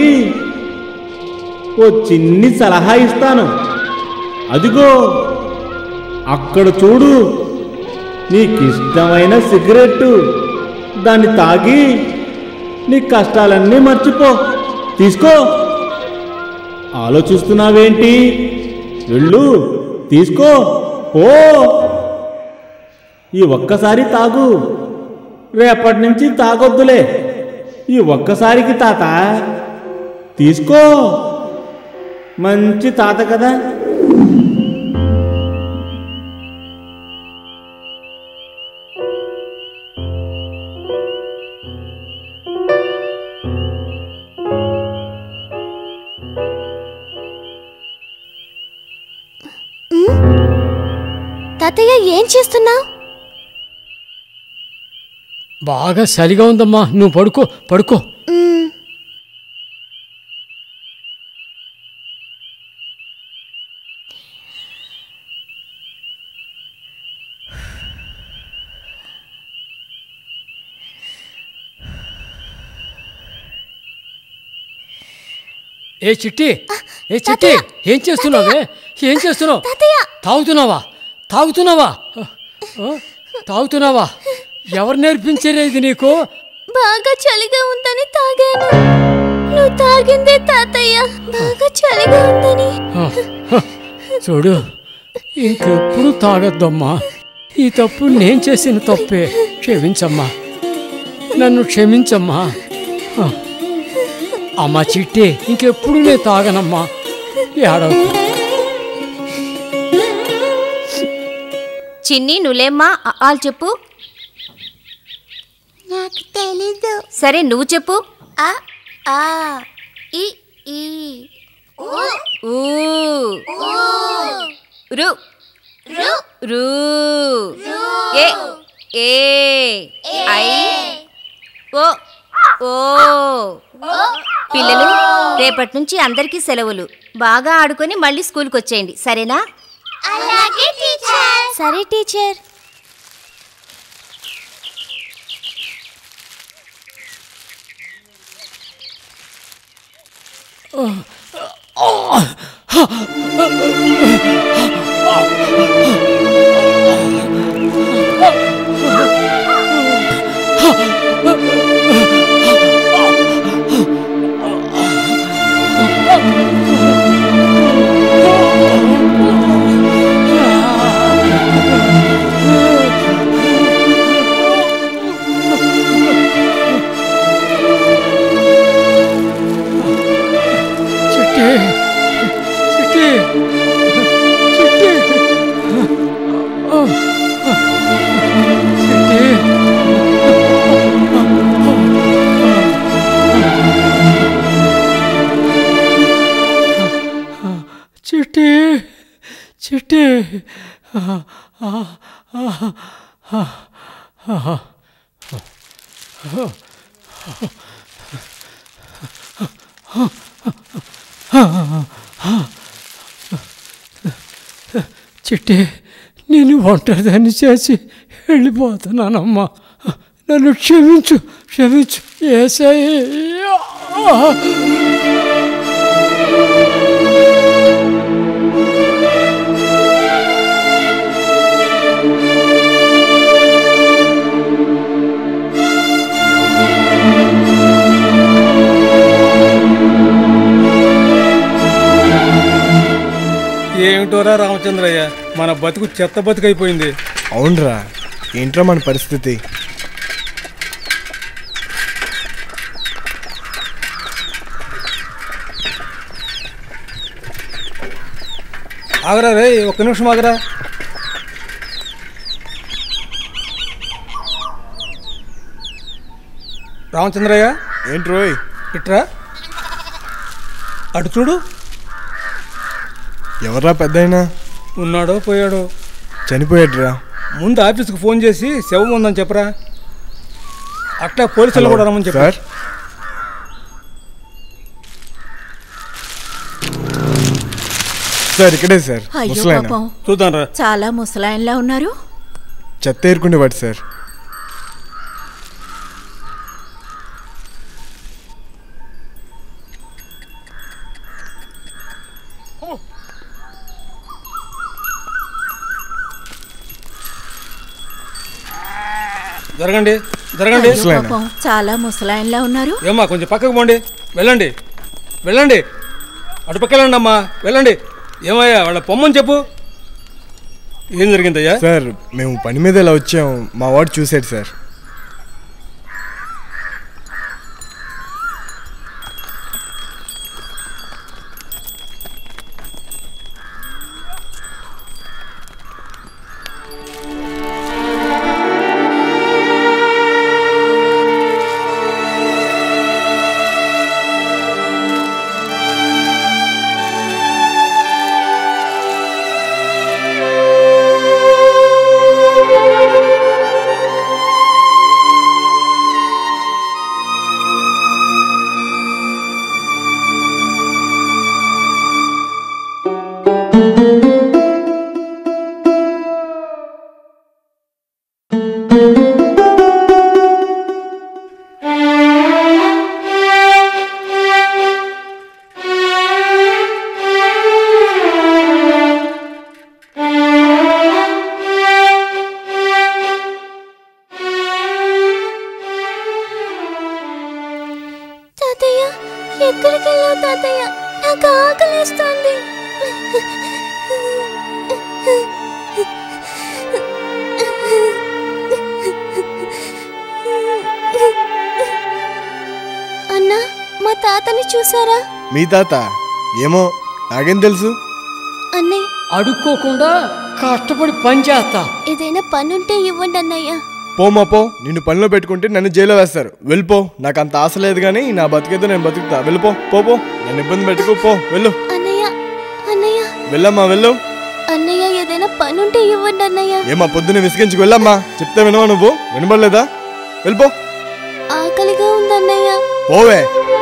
S3: ఓ చిన్ని సలహా ఇస్తాను అదిగో అక్కడ చూడు నీకిష్టమైన సిగరెట్టు దాన్ని తాగి నీ కష్టాలన్నీ మర్చిపో తీసుకో ఆలోచిస్తున్నావేంటి వెళ్ళు తీసుకో ఓ ఈ ఒక్కసారి తాగు రేపటి నుంచి తాగొద్దులే ఈ ఒక్కసారికి తాత తీసుకో మంచి తాత కదా
S9: తాతయ్య ఏం చేస్తున్నావు
S2: బాగా చలిగా ఉందమ్మా నువ్వు పడుకో పడుకో ఏ చిట్టి ఏ చిట్టి ఏం చేస్తున్నావే ఏం చేస్తున్నావు తాగుతున్నావా తాగుతున్నావా ఆ? తాగుతున్నావా ఎవరు నేర్పించారే ఇది నీకు
S9: బాగా చలిగా ఉందని తాగాను నువ్వు తాగిందే తాతయ్య బాగా చలిగా ఉందని
S2: ఆ, హ, చూడు ఇంకెప్పుడు తాగొద్దమ్మా ఈ తప్పు నేను చేసిన తప్పే క్షమించమ్మా నన్ను క్షమించమ్మా ఆ, అమ్మా చిట్టి ఇంకెప్పుడు నేను తాగనమ్మా ఏడవకు
S10: చిన్ని నువ్వులేమ్మా ఆ- ఆలు చెప్పు
S9: నాకు తెలీదు
S10: సరే నువ్వు చెప్పు
S9: ఆ ఆ ఈ ఈ
S10: ఊ రు రు ఏ ఏ ఐ ఓ ఓ పిల్లలు రేపటి నుంచి అందరికీ సెలవులు బాగా ఆడుకొని మళ్ళీ స్కూల్కి వచ్చేయండి సరేనా
S9: అలాగే టీచర్ సరే టీచర్
S2: చిట్టి చిట్టి చిట్టి ఆ, ఆ, చిట్టి చిట్టి చిట్టి ఆ, ఆ, ఆ, ఆ, ఆ, ఆ. చిట్టి నేను ఒంటరిదాన్ని చేసి వెళ్ళిపోతున్నానమ్మా నన్ను క్షమించు క్షమించు ఏసయ్యా
S4: ఏమిటోరా రామచంద్రయ్య మన బతుకు చెత్త బతుకైపోయింది
S5: అవునరా ఏంట్రా మన పరిస్థితి
S4: ఆగరా రే ఒక్క నిమిషం ఆగరా రామచంద్రయ్య
S5: ఏంటి రోయ్
S4: ఇట్రా అటు చూడు
S5: ఎవర్రా పెద్దయినా
S4: ఉన్నాడో పోయాడో
S5: చనిపోయాడురా
S4: ముందు ఆఫీస్కి ఫోన్ చేసి శవం ఉందని చెప్పరా అట్లా పోలీసులు కూడా రమ్మని చెప్పారు
S5: సార్ సార్ ఇక్కడే సార్
S6: అయ్యో
S5: ముసలాయన
S6: పాపం
S4: చూద్దాం రా
S6: చాలా ముసలాయన్లా ఉన్నారు
S5: చెత్త ఏరుకునేవాడు సార్
S4: జరగండి జరగండి
S6: అయ్యో పాపం చాలా ముసలాయన్లా ఉన్నారు
S4: ఏమ్మా కొంచెం పక్కకు పోండి వెళ్ళండి వెళ్ళండి అటు పక్క వెళ్ళండి అమ్మా వెళ్ళండి ఏమయ్యా వాళ్ళ పొమ్మని చెప్పు ఏం జరిగిందయ్యా
S5: సార్ మేము పని మీద ఇలా వచ్చాం మా వాడు చూశాడు సార్
S9: తాతయ్య ఎక్కడికి వెళ్ళావు తాతయ్య నాకు ఆకలిస్తుంది అన్నా మా తాతని చూసారా
S5: మీ తాత ఏమో నాకేం తెలుసు
S9: అన్నయ్య
S2: అడుక్కోకుండా కష్టపడి పని చేస్తా
S9: ఏదైనా పనుంటే ఇవ్వండి అన్నయ్య
S5: పోమా పో నిన్ను పనిలో పెట్టుకుంటే నన్ను జైల్లో వేస్తారు వెళ్ళిపో నాకు అంత ఆశ లేదు కానీ నా బతికేదో నేను బతుకుతా వెళ్ళిపో పో పో నన్ను ఇబ్బంది పెట్టుకో పో వెళ్ళు
S9: అన్నయ్య అన్నయ్య
S5: వెళ్ళమ్మా వెళ్ళు
S9: అన్నయ్య ఏదైనా పనుంటే ఇవ్వండి అన్నయ్య
S5: ఏమా పొద్దున్న విసిగించుకు వెళ్ళమ్మా చెప్తే వినవా నువ్వు వినబడలేదా వెళ్ళిపో
S9: ఆకలిగా ఉందన్నయ్య
S5: పోవే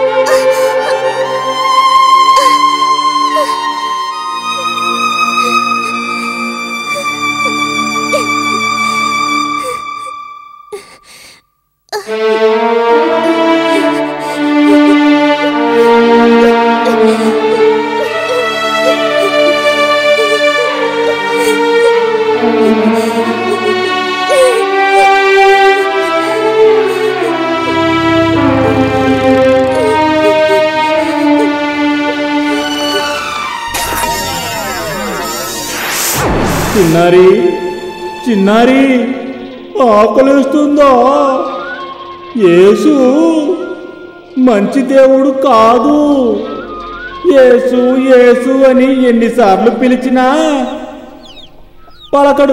S3: చిన్నారి చిన్నారి ఆకలిస్తుందా యేసు మంచి దేవుడు కాదు యేసు యేసు అని ఎన్నిసార్లు పిలిచినా పలకడు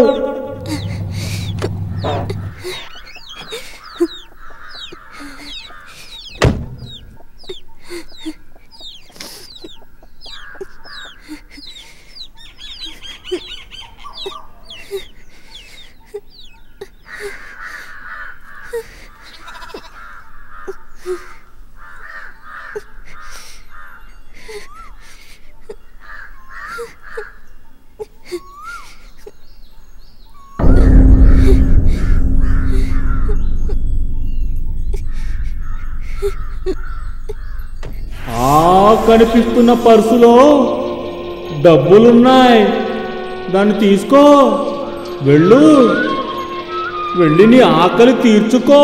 S3: ఆ కనిపిస్తున్న పర్సులో డబ్బులున్నాయి దాన్ని తీసుకో వెళ్ళు వెళ్ళి నీ ఆకలి తీర్చుకో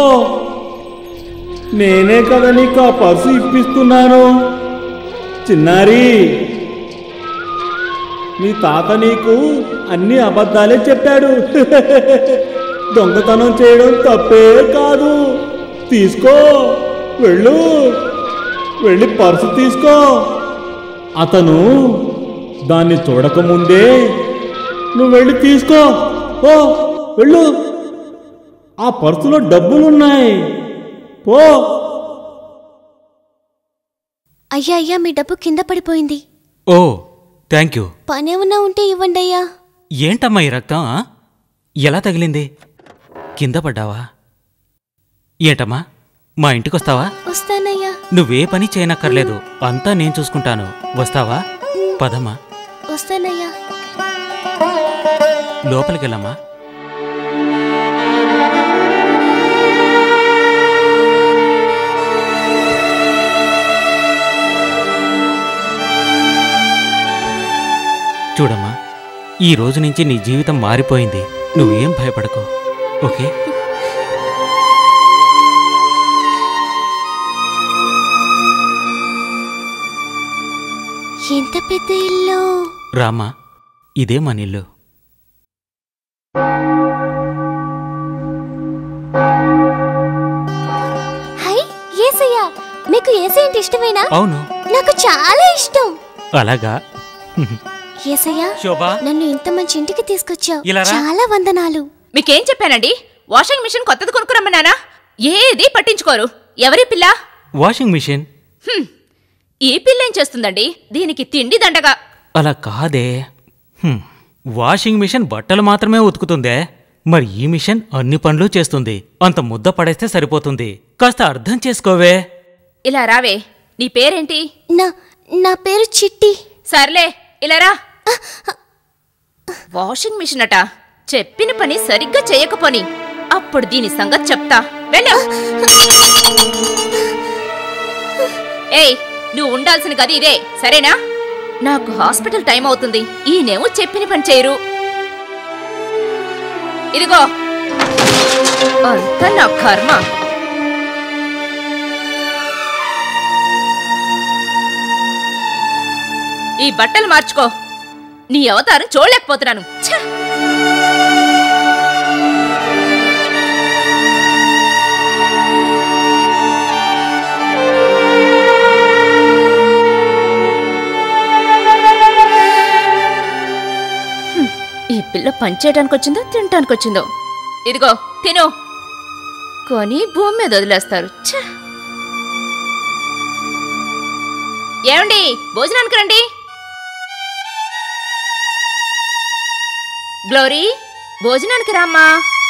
S3: నేనే కదా నీకు ఆ పర్సు ఇప్పిస్తున్నాను చిన్నారి నీ తాత నీకు అన్ని అబద్ధాలే చెప్పాడు దొంగతనం చేయడం తప్పే కాదు తీసుకో వెళ్ళు వెళ్ళి పర్సు తీసుకో అతను దాన్ని చూడకముందే నువ్వు వెళ్ళి తీసుకో ఓ వెళ్ళు ఆ పర్సులో డబ్బులున్నాయి పో
S9: అయ్యా అయ్యా మీ డబ్బు కింద పడిపోయింది
S11: ఓ థ్యాంక్ యూ
S9: పనేమన్నా ఉంటే ఇవ్వండి అయ్యా
S11: ఏంటమ్మా ఈ రక్తం ఆ? ఎలా తగిలింది కింద పడ్డావా ఏంటమ్మా మా ఇంటికొస్తావా
S9: వస్తానయ్యా
S11: నువ్వే పని చేయనక్కర్లేదు అంతా నేను చూసుకుంటాను వస్తావా పదమ్మా
S9: వస్తానయ్యా
S11: లోపలికెళ్ళమ్మా చూడమ్మా ఈ రోజు నుంచి నీ జీవితం మారిపోయింది నువ్వేం భయపడకు ఓకే
S9: ఎంత పెద్ద ఇల్లు
S11: రామ్మా ఇదే మన ఇల్లు
S9: హై ఏసయ్యా మీకు ఏసై అంటే ఇష్టమేనా
S11: అవును
S9: నాకు చాలా ఇష్టం
S11: అలాగా
S9: ఏసయ్యా
S11: శోభా
S9: నన్ను ఇంత మంచి ఇంటికి తీసుకొచ్చావు
S11: ఇలా రా.
S9: చాలా వందనాలు
S6: మీకేం చెప్పానండి వాషింగ్ మిషన్ కొత్తది కొనుక్కురమ్మన్నానా ఏది పట్టించుకోరు ఎవరి పిల్ల
S11: వాషింగ్ మిషన్
S6: హ్మ్. ఈ పిల్ల ఏం చేస్తుందండి దీనికి తిండి దండగా
S11: అలా కాదే హ్మ్. వాషింగ్ మిషన్ బట్టలు మాత్రమే ఉతుకుతుందే మరి ఈ మిషన్ అన్ని పనులు చేస్తుంది అంత ముద్ద పడేస్తే సరిపోతుంది కాస్త అర్థం చేసుకోవే
S6: ఇలా రావే నీ పేరేంటి
S9: నా నా పేరు చిట్టి
S6: సర్లే ఇలా రా వాషింగ్ మిషన్ అట చెప్పిన పని సరిగ్గా చేయకపోని అప్పుడు దీని సంగతి చెప్తా వెళ్ళు ఏయ్ నువ్వు ఉండాల్సిన గది ఇదే సరేనా నాకు హాస్పిటల్ టైం అవుతుంది ఈయనేమో చెప్పిన పని చేయరు ఇదిగో అంతా నా కర్మ ఈ బట్టలు మార్చుకో నీ అవతారం చూడలేకపోతున్నాను ఛ! హ్మ్, ఈ పిల్ల పనిచేయడానికి వచ్చిందో తినటానికి వచ్చిందో ఇదిగో తిను కొని భూమి మీద వదిలేస్తారు ఛ! ఏమండి భోజనానికి రండి గ్లోరీ భోజనానికి రామ్మా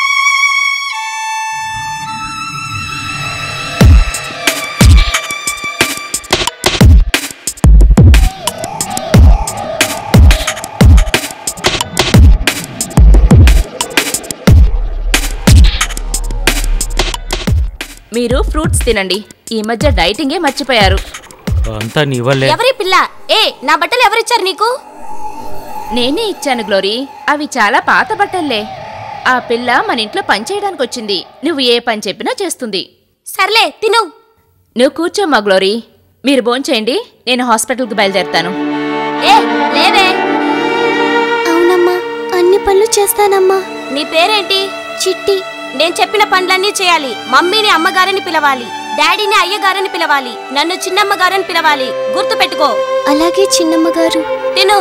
S6: మీరు ఫ్రూట్స్ తినండి ఈ మధ్య డైటింగే మర్చిపోయారు
S11: అంతా నీ వల్లే
S9: ఎవరి పిల్ల ఏ నా బట్టలు ఎవరిచ్చారు నీకు
S6: నేనే ఇచ్చాను గ్లోరీ అవి చాలా పాత బట్టల్లే ఆ పిల్ల మన ఇంట్లో పని చేయడానికి వచ్చింది నువ్వు ఏ పని చెప్పినా చేస్తుంది
S9: సర్లే తిను
S6: నువ్వు కూర్చోమ్మా గ్లోరీ మీరు భోంచేయండి నేను హాస్పిటల్కి బయలుదేరుతాను
S9: ఏ లేవే అవునమ్మా అన్ని పనులు చేస్తానమ్మా నీ పేరేంటి చిట్టి నేను చెప్పిన పనులన్నీ చేయాలి మమ్మీని అమ్మగారని పిలవాలి డాడీని అయ్యగారని పిలవాలి నన్ను చిన్నమ్మగారని పిలవాలి గుర్తు పెట్టుకో అలాగే చిన్నమ్మగారు తిను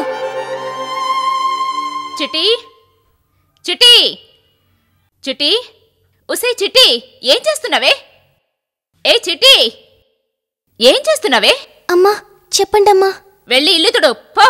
S6: చిట్టి చిట్టి చిట్టి ఉసే చిట్టి ఏం చేస్తున్నావే ఏ చిట్టి ఏం చేస్తున్నావే
S9: అమ్మా చెప్పండమ్మా
S6: వెళ్ళి ఇల్లు తుడు పో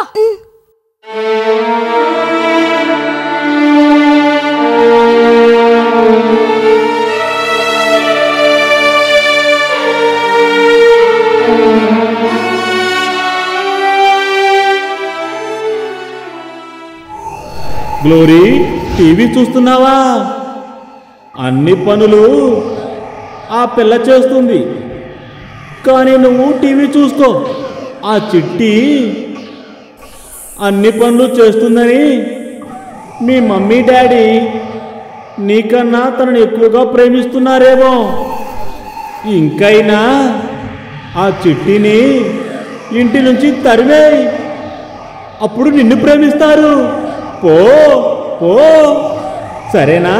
S3: గ్లోరీ టీవీ చూస్తున్నావా అన్ని పనులు ఆ పిల్ల చేస్తుంది కానీ నువ్వు టీవీ చూసుకో ఆ చిట్టి అన్ని పనులు చేస్తుందని మీ మమ్మీ డాడీ నీకన్నా తనని ఎక్కువగా ప్రేమిస్తున్నారేమో ఇంకైనా ఆ చిట్టిని ఇంటి నుంచి తరిమేయ్ అప్పుడు నిన్ను ప్రేమిస్తారు పో పో సరేనా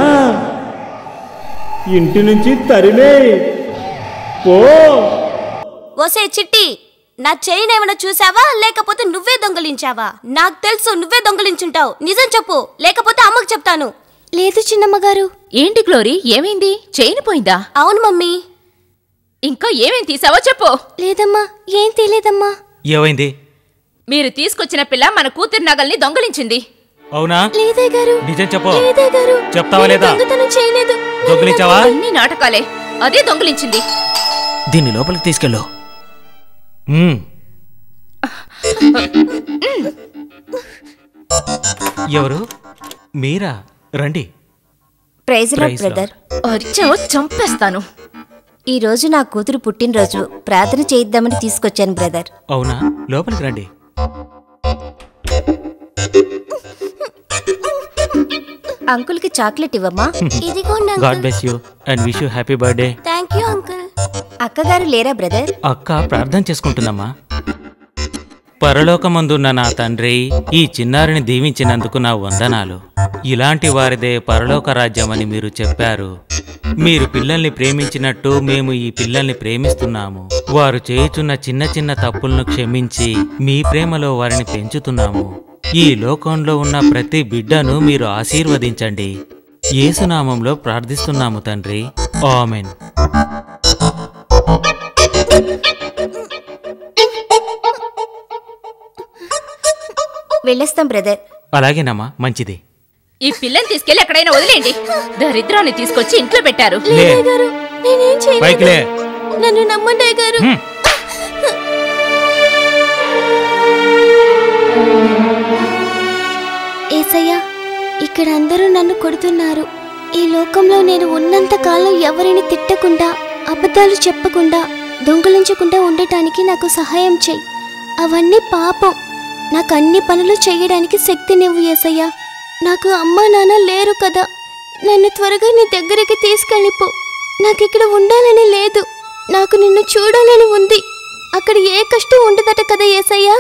S3: ఇంటి నుంచి తరిమేయ్ పో
S9: ఓసే చిట్టి నా చైన్ ఏమైనా చూసావా లేకపోతే నువ్వే దొంగలించావా నాకు తెలుసు నువ్వే దొంగలించుంటావు నిజం చెప్పు లేకపోతే అమ్మకు చెప్తాను
S6: లేదు చిన్నమ్మగారు ఏంటి గ్లోరీ ఏమైంది చైన్ పోయిందా
S9: అవును మమ్మీ
S6: ఇంకా ఏమేం తీసావో చెప్పు
S9: లేదమ్మా ఏం తెలియదమ్మా
S11: ఏమైంది
S6: మీరు తీసుకొచ్చిన పిల్ల మన కూతురు నగల్ని దొంగలించింది
S11: అవునా
S9: లేదే గారు
S11: నిజం చెప్పు
S9: లేదే గారు
S11: చెప్తావా
S9: నేను
S11: లేదా
S9: దొంగతనం చేయలేదు
S11: దొంగిలించావా
S6: అన్ని నాటకాలే అదే దొంగలించింది
S11: దీన్ని లోపలికి తీసుకెళ్ళు మ్మ్. ఎవరు మీరా రండి
S10: praise lord
S11: praise lord.
S10: Brother
S6: అరిచావో చంపేస్తాను
S10: ఈ రోజు నా కూతురు పుట్టినరోజు ప్రార్థన చేయిద్దామని తీసుకొచ్చాను బ్రదర్
S11: అవునా లోపలికి రండి
S10: అంకుల్కి చాక్లెట్ ఇవ్వమ్మా
S9: ఇదిగోండి
S11: god bless you and wish you happy birthday
S9: thank you uncle
S10: అక్కగారు లేరా బ్రదర్
S11: అక్క ప్రార్థన చేసుకుంటుందమ్మా పరలోకమందున్న నా తండ్రి ఈ చిన్నారిని దీవించినందుకు నా వందనాలు ఇలాంటి వారిదే పరలోక రాజ్యమని మీరు చెప్పారు మీరు పిల్లల్ని ప్రేమించినట్టు మేము ఈ పిల్లల్ని ప్రేమిస్తున్నాము వారు చేయుచున్న చిన్న చిన్న తప్పులను క్షమించి మీ ప్రేమలో వారిని పెంచుతున్నాము ఈ లోకంలో ఉన్న ప్రతి బిడ్డను మీరు ఆశీర్వదించండి యేసునామంలో ప్రార్థిస్తున్నాము తండ్రి ఆమెన్
S10: వెళ్ళేస్తాం బ్రదర్
S11: అలాగేనమ్మా మంచిది
S6: ఈ పిల్లని తీసుకెళ్లి ఎక్కడైనా వదిలేయండి దరిద్రాన్ని తీసుకొచ్చి ఇంట్లో పెట్టారు
S11: లే
S9: గారు నేనేం
S11: పైకి లే
S9: చేయలేదు నన్ను నమ్మండి గారు
S11: హ్మ్.
S9: ఏసయ్యా ఇక్కడ అందరూ నన్ను కొడుతున్నారు ఈ లోకంలో నేను ఉన్నంత కాలం ఎవరిని తిట్టకుండా అబద్ధాలు చెప్పకుండా దొంగలించకుండా ఉండటానికి నాకు సహాయం చెయ్యి అవన్నీ పాపం నాకు అన్ని పనులు చేయడానికి శక్తినివ్వు ఏసయ్యా నాకు అమ్మా నాన్న లేరు కదా నన్ను త్వరగా నీ దగ్గరికి తీసుకెళ్ళిపో నాకు ఇక్కడ ఉండాలని లేదు నాకు నిన్ను చూడాలని ఉంది అక్కడ ఏ కష్టం ఉండదట కదా ఏసయ్యా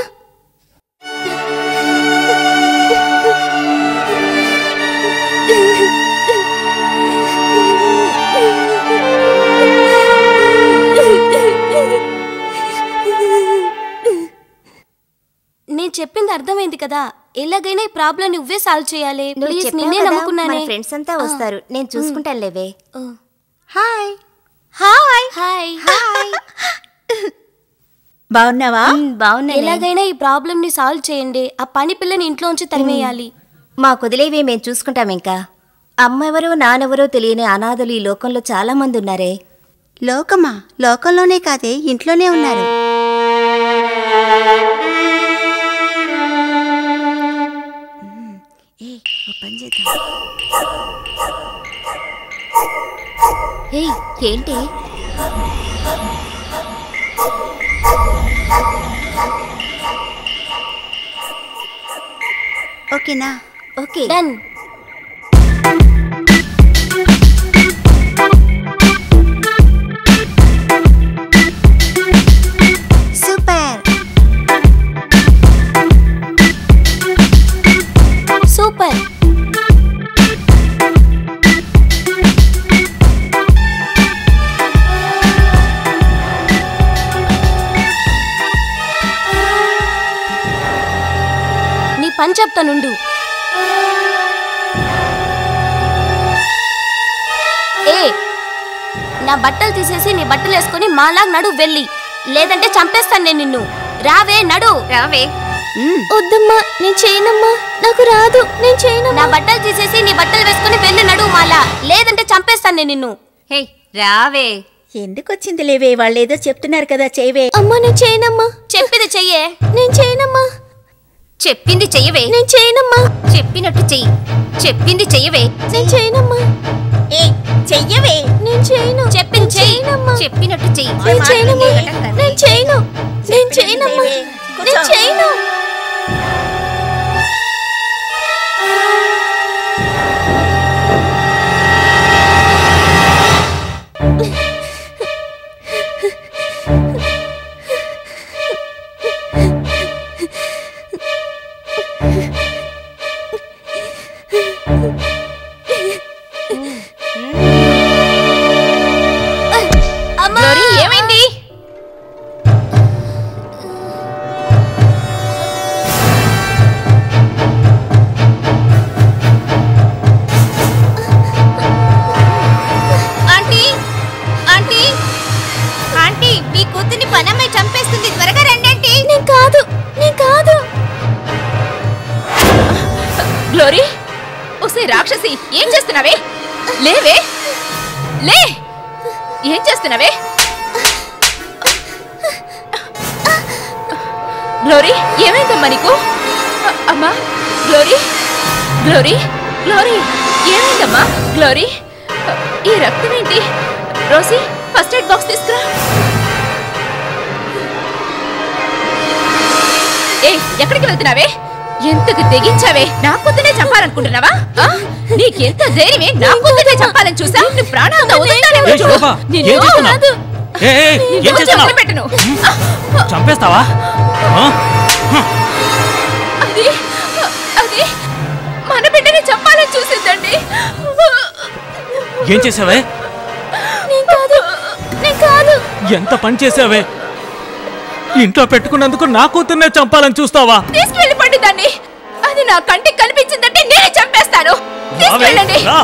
S9: నేను చెప్పింది అర్థమైంది కదా ఎలాగైనా ఈ ప్రాబ్లం నువ్వే సాల్వ్ చేయాలి
S10: నువ్వు
S9: ప్లీజ్
S10: చెప్పావు
S9: నిన్నే
S10: కదా,
S9: నమ్ముకున్నానే
S10: మన ఫ్రెండ్స్ అంతా వస్తారు నేను చూసుకుంటాను లేవే
S9: హాయ్ హాయ్ హాయ్ హాయ్
S10: బాగున్నావా బాగున్నా
S9: ఎలాగైనా ఈ ప్రాబ్లం ని సాల్వ్ చేయండి ఆ పని పిల్లని ఇంట్లోంచి తరిమేయాలి
S10: మా కుదిలేవే మేము చూసుకుంటాం ఇంకా అమ్మ ఎవరో నానెవరో తెలియని అనాథలు ఈ లోకంలో చాలా మంది ఉన్నారే
S12: లోకమా లోకంలోనే కాదే ఇంట్లోనే ఉన్నారు ఏ ఓ పని చేద్దాం
S10: ఏయ్ ఏంటి
S12: ఓకేనా
S10: ఓకే
S9: డన్
S12: సూపర్
S9: సూపర్ నీ పని చెప్తానుండు ఏ నా బట్టలు తీసేసి నీ బట్టలు వేసుకొని మాలా నడు వెళ్ళి లేదంటే చంపేస్తాను నేను నిన్ను రావే నడు రావే వద్దమ్మా నేను చేయనమ్మా నాకు రాదు నేను చేయను నా బట్టలు తీసేసి నీ బట్టలు వేసుకొని వెళ్ళి నడు మాలా లేదంటే చంపేస్తాను నేను నిన్ను
S10: హే రావే
S12: ఎందుకు వచ్చింది లేవే వాళ్ళు ఏదో చెప్తున్నారు కదా చేయవే
S9: అమ్మా నేను చేయనమ్మా చెప్పింది చెయ్యే నేను చేయనమ్మా
S10: చెప్పింది చెయ్యవే
S9: నేను చేయనమ్మా
S10: చెప్పినట్టు చెయ్యి చెప్పింది చెయ్యవే
S9: నేను చేయనమ్మా
S12: ఏ చెయ్యవే
S9: నేను చేయను చెప్పింది చేయనమ్మా
S10: చెప్పినట్టు చెయ్యి
S9: నేను చేయనమ్మా నేను చేయను నేను చేయనమ్మా
S12: చేయవే.
S6: గ్లోరీ ఒసే రాక్షసి ఏం చేస్తున్నావే లేవే లే ఏం చేస్తున్నావే గ్లోరీ ఏమైందమ్మా నీకు అ- అమ్మా గ్లోరీ గ్లోరీ గ్లోరీ ఏమైందమ్మా గ్లోరీ ఈ రక్తం ఏంటి రోసి ఫస్ట్ ఎయిడ్ బాక్స్ తీసుకురా ఏ ఎక్కడికి వెళ్తున్నావే ఎంతకు తెగించావే నా పొద్దునే చంపాలనుకుంటున్నావా ఆ? నీకెంత ధైర్యమే నా పొద్దునే చంపాలని చూసా నువ్వు ప్రాణాలతో వదులుతానేమో
S11: ఏయ్,
S6: చూడు.
S11: శోభ,
S6: నిన్ను
S11: ఏం చేస్తున్నావ్?
S6: కాదు.
S11: ఏయ్, ఏయ్, ఏం
S6: నిన్ను
S11: చేస్తున్నావ్?
S6: వదిలిపెట్టను.
S11: చంపేస్తావా ఆ?
S6: అది అది మన బిడ్డని చంపాలని చూసిందండి
S11: ఏం చేసావే
S6: నేను కాదు నేను కాదు
S11: ఎంత పని చేసావే ఇంట్లో పెట్టుకున్నందుకు నా కూతుర్నే చంపాలని చూస్తావా
S6: తీసుకెళ్ళిపోండి దాన్ని అది నా కంటికి కనిపించిందంటే నేనే చంపేస్తాను తీసుకెళ్ళండి
S11: రా.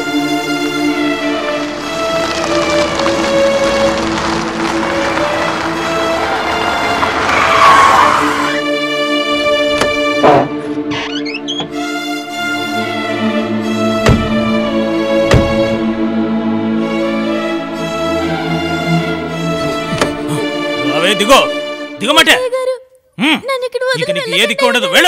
S11: రావే దిగో దిగమంటే హ్మ్. ఇక నీకు ఏ దిక్కు ఉండదు వెళ్ళు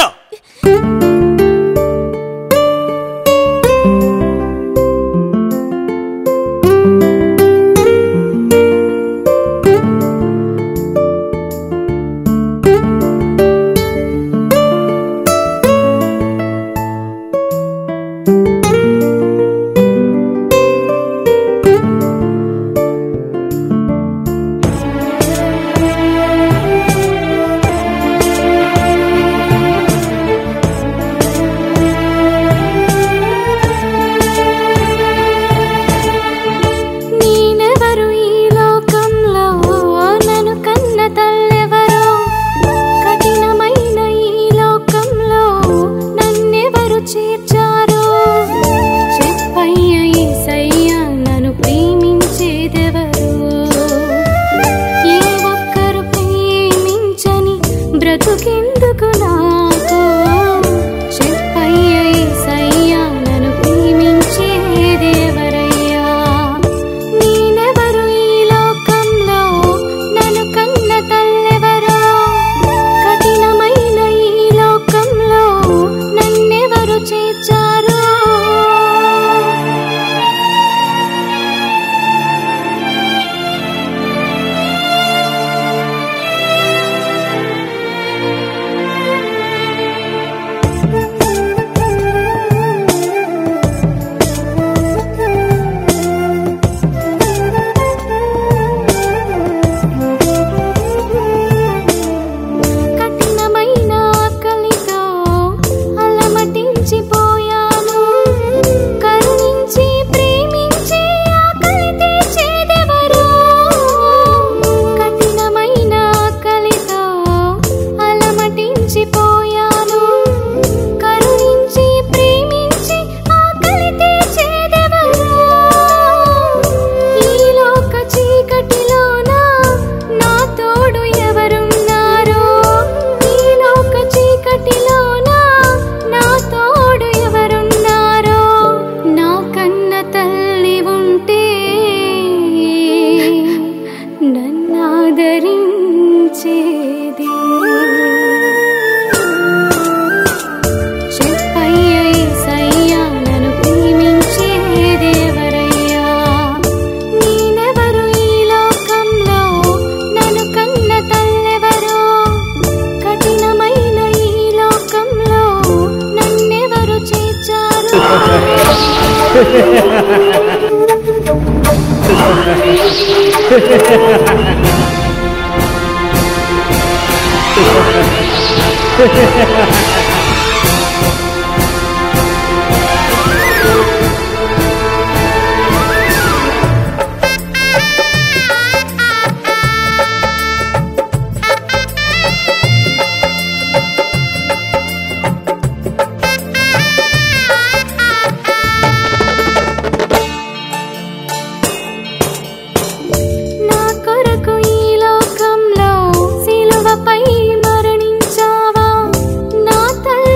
S13: నేనెవరు ఈ లోకంలో నన్ను కన్న తల్లెవరో కఠినమైన ఈ లోకంలో నన్నెవరు చేర్చారో చెప్పయ్య ఈసయ్య నన్ను ప్రేమించేదెవరు ఏ ఒక్కరు ప్రేమించని బ్రతుకెందుకు నాకు చెప్పయ్య ఈసయ్య నన్ను ప్రేమించేదెవరయ్యా నేనెవరు ఈ లోకంలో నన్ను కన్న తల్లెవరో కఠినమైన ఈ లోకంలో నన్నెవరు చేర్చారో కఠినమైన ఆకలితో అలమటించిపోయాను కరుణించి ప్రేమించి ఆకలి తీర్చేదెవరు కఠినమైన ఆకలితో అలమటించిపోయాను కరుణించి ప్రేమించి ఆకలి తీర్చేదెవరు ఈ లోక చీకటిలోన నా తోడు ఎవరున్నారో ఈ లోక చీకటిలోన నా తోడు ఎవరున్నారో నా కన్న తల్లి ఉంటే నన్నాదరించేది చెప్పయ్య యేసయ్యా నన్ను ప్రేమించేదెవరయ్యా నేనెవరు ఈ లోకంలో నన్ను కన్న తల్లెవరో కఠినమైన ఈ లోకంలో నన్నెవరు చేర్చారు నా కొరకు ఈ లోకంలో సిలువపై మరణించావా నా తల్లి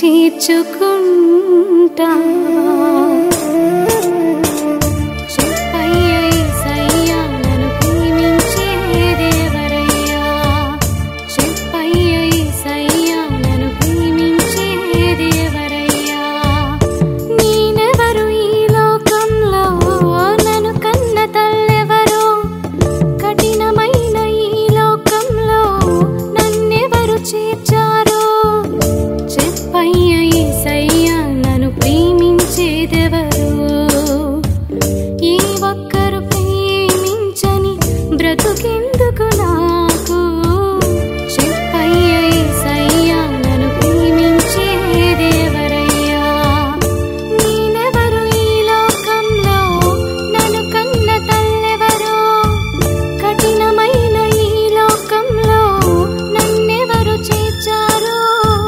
S13: చేర్చుకుంటా చెప్పయ్య యేసయ్యా నన్ను ప్రేమించేదెవరయ్యా చెప్పయ్య యేసయ్యా నన్ను ప్రేమించేదెవరయ్యా నేనెవరు ఈ లోకంలో నన్ను కన్న తల్లెవరో కఠినమైన ఈ లోకంలో నన్నెవరు చేర్చారో చెప్పయ్య యేసయ్యా నన్ను ప్రేమించేదెవరు ఏ ఒక్కరు ప్రేమించని బ్రతుకెందుకు నాకు చెప్పయ్య యేసయ్యా నన్ను ప్రేమించేదెవరయ్యా నేనెవరు ఈ లోకంలో నన్ను కన్న తల్లెవరో కఠినమైన ఈ లోకంలో నన్నెవరు చేర్చారో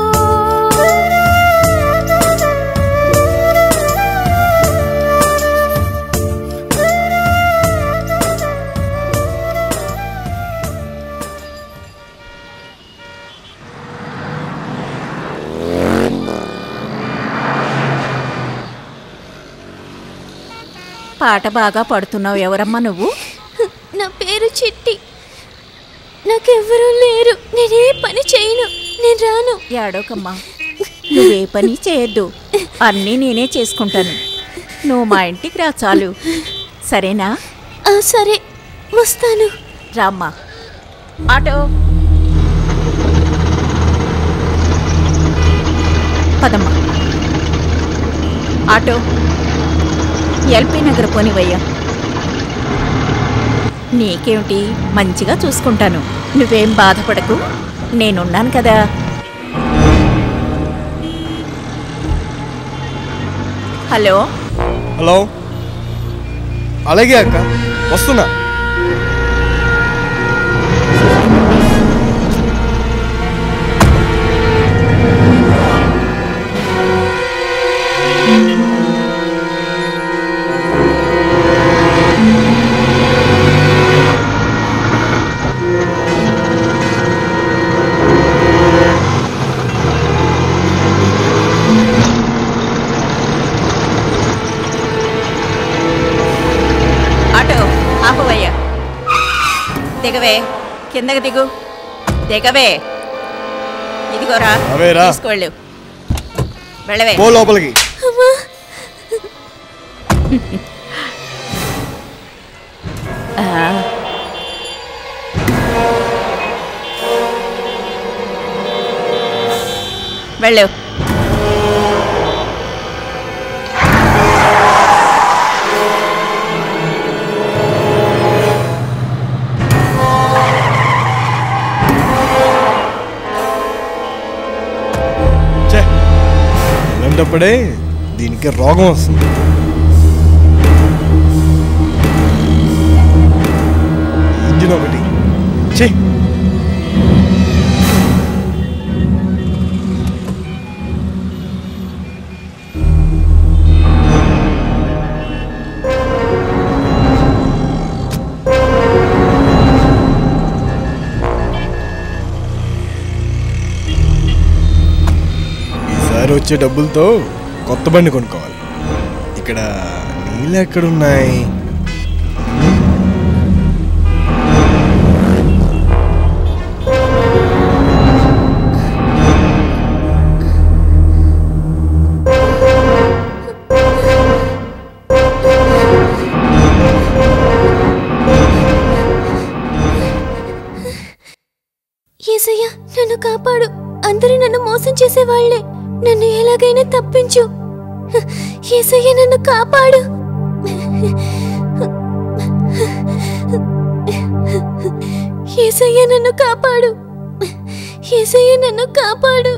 S14: పాట బాగా పడుతున్నావు ఎవరమ్మా నువ్వు
S9: నా పేరు చిట్టి నాకెవ్వరూ లేరు నేనే పని చేయను నేను రాను
S14: ఏడోకమ్మా నువ్వే పని చేయొద్దు అన్నీ నేనే చేసుకుంటాను నువ్వు మా ఇంటికి రా చాలు సరేనా
S9: ఆ, సరే వస్తాను
S14: రామ్మా ఆటో పదమ్మా ఆటో ఎల్పీ నగర్ పోనివయ్యా నీకేమిటి మంచిగా చూసుకుంటాను నువ్వేం బాధపడకు నేనున్నాను కదా హలో
S5: హలో అలాగే అక్క వస్తున్నా
S14: ఆటో ఆపవయ్యా దిగవే కిందకి దిగు దిగవే ఇదిగోరా
S5: అవేరా.
S14: తీసుకువెళ్ళు వెళ్ళవే
S5: పో లోపలికి
S14: ఆ. వెళ్ళు
S5: ఛే అలాంటప్పుడే దీనికి రోగం వస్తుంది ఇంజిన్ ఒకటి ఛే ఈసారి వచ్చే డబ్బులతో కొత్త బండి కొనుక్కోవాలి ఇక్కడ నీళ్ళు ఎక్కడున్నాయి
S9: ఏసయ్య నన్ను కాపాడు అందరూ నన్ను మోసం చేసేవాళ్లే నన్ను ఎలాగైనా తప్పించు ఏసయ్య నన్ను కాపాడు ఏసయ్య నన్ను కాపాడు ఏసయ్య నన్ను కాపాడు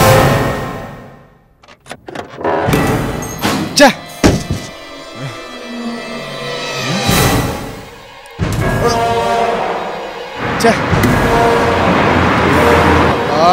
S5: ఛే ఛే ఆ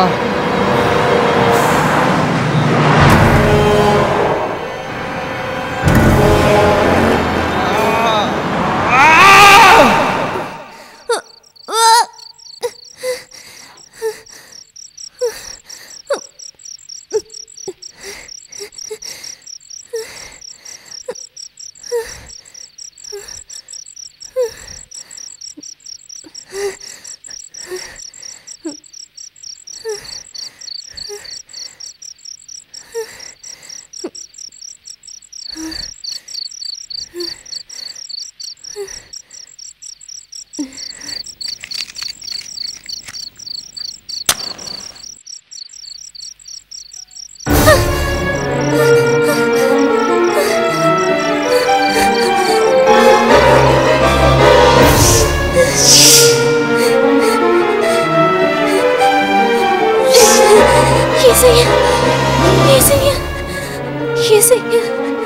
S9: ఏసయ్య ఏసయ్య ఏసయ్య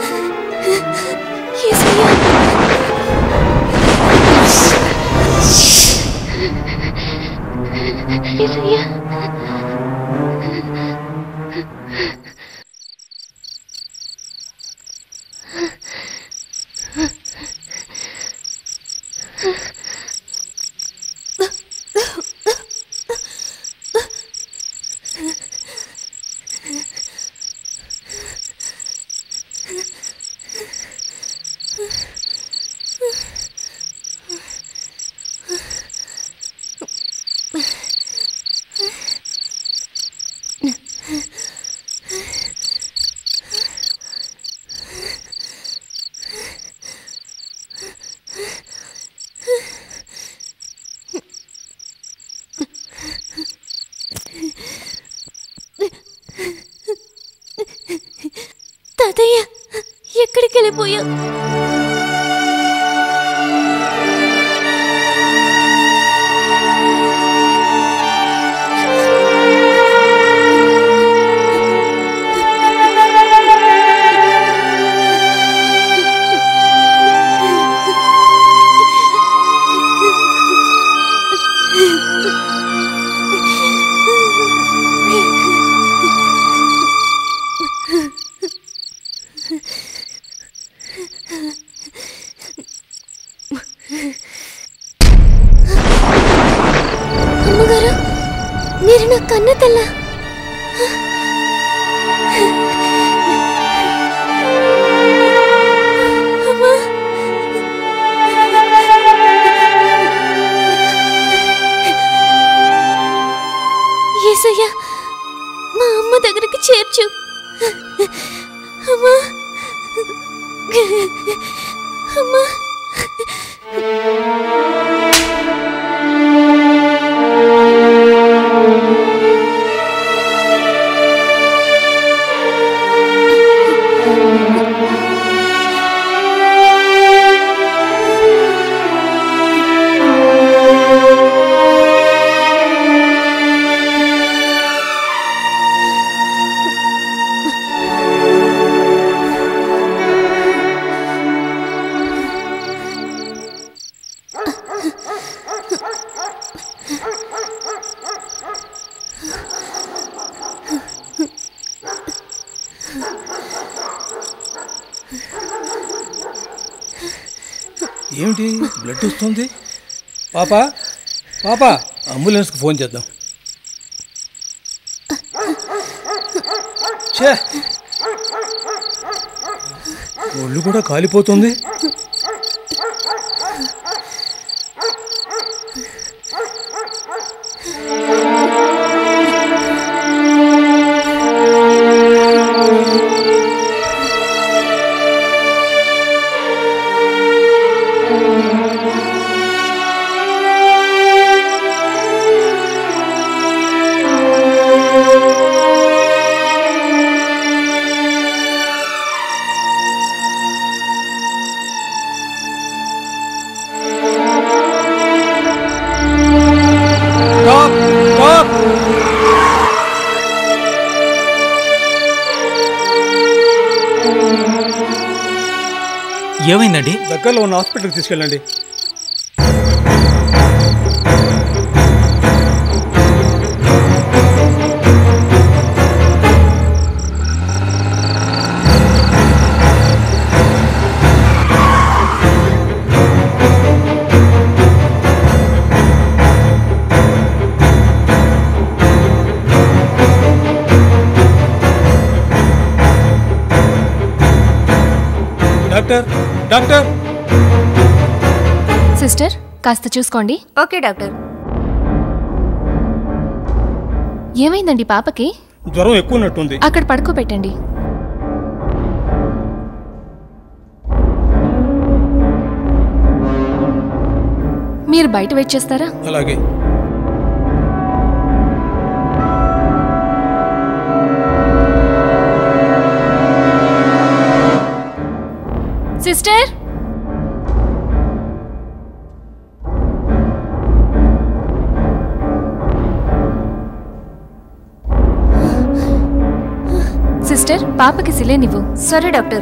S9: ఏసయ్య ఏసయ్య తాతయ్య ఎక్కడికి వెళ్ళిపోయా అమ్మగారు మీరు నా కన్న తల్ల అమ్మా ఏసయ్య మా అమ్మ దగ్గరికి చేర్చు అమ్మా అమ్మా
S4: ఏమిటి బ్లడ్ వస్తుంది పాప పాప అంబులెన్స్కి ఫోన్ చేద్దాం ఛే ఒళ్ళు కూడా కాలిపోతుంది స్టాప్ స్టాప్
S11: ఏమైందండి
S4: దగ్గరలో ఉన్న హాస్పిటల్కి తీసుకెళ్ళండి డాక్టర్ డాక్టర్
S15: సిస్టర్ కాస్త చూసుకోండి
S10: ఓకే డాక్టర్
S15: ఏమైందండి పాపకి
S4: జ్వరం ఎక్కువ ఉన్నట్టుంది
S15: అక్కడ పడుకోబెట్టండి మీరు బయట వెయిట్ చేస్తారా
S4: అలాగే
S15: సిస్టర్ సిస్టర్ పాపకి సిలేన్ ఇవ్వు
S10: సరే డాక్టర్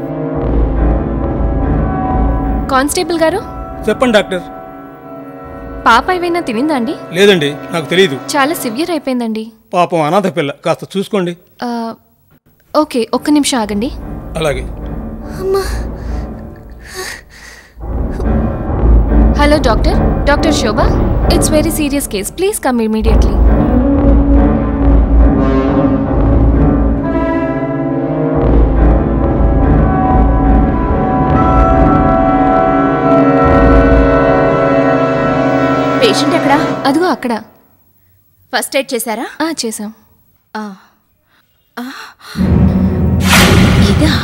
S15: కానిస్టేబుల్ గారు
S4: చెప్పండి డాక్టర్
S15: పాప ఏమైనా తినిందా అండి
S4: లేదండి నాకు తెలియదు
S15: చాలా సివియర్ అయిపోయిందండి
S4: పాపం అనాథ పిల్ల కాస్త చూసుకోండి
S15: ఆ, ఓకే ఒక్క నిమిషం ఆగండి
S4: అలాగే
S15: hello doctor doctor Shobha it's very serious case please come immediately
S6: patient ఎక్కడా
S15: అదిగో అక్కడ
S6: ఫస్ట్ ఎయిడ్ చేశారా
S15: ఆ, చేసాం
S6: ఆ. ఆ. ఇదా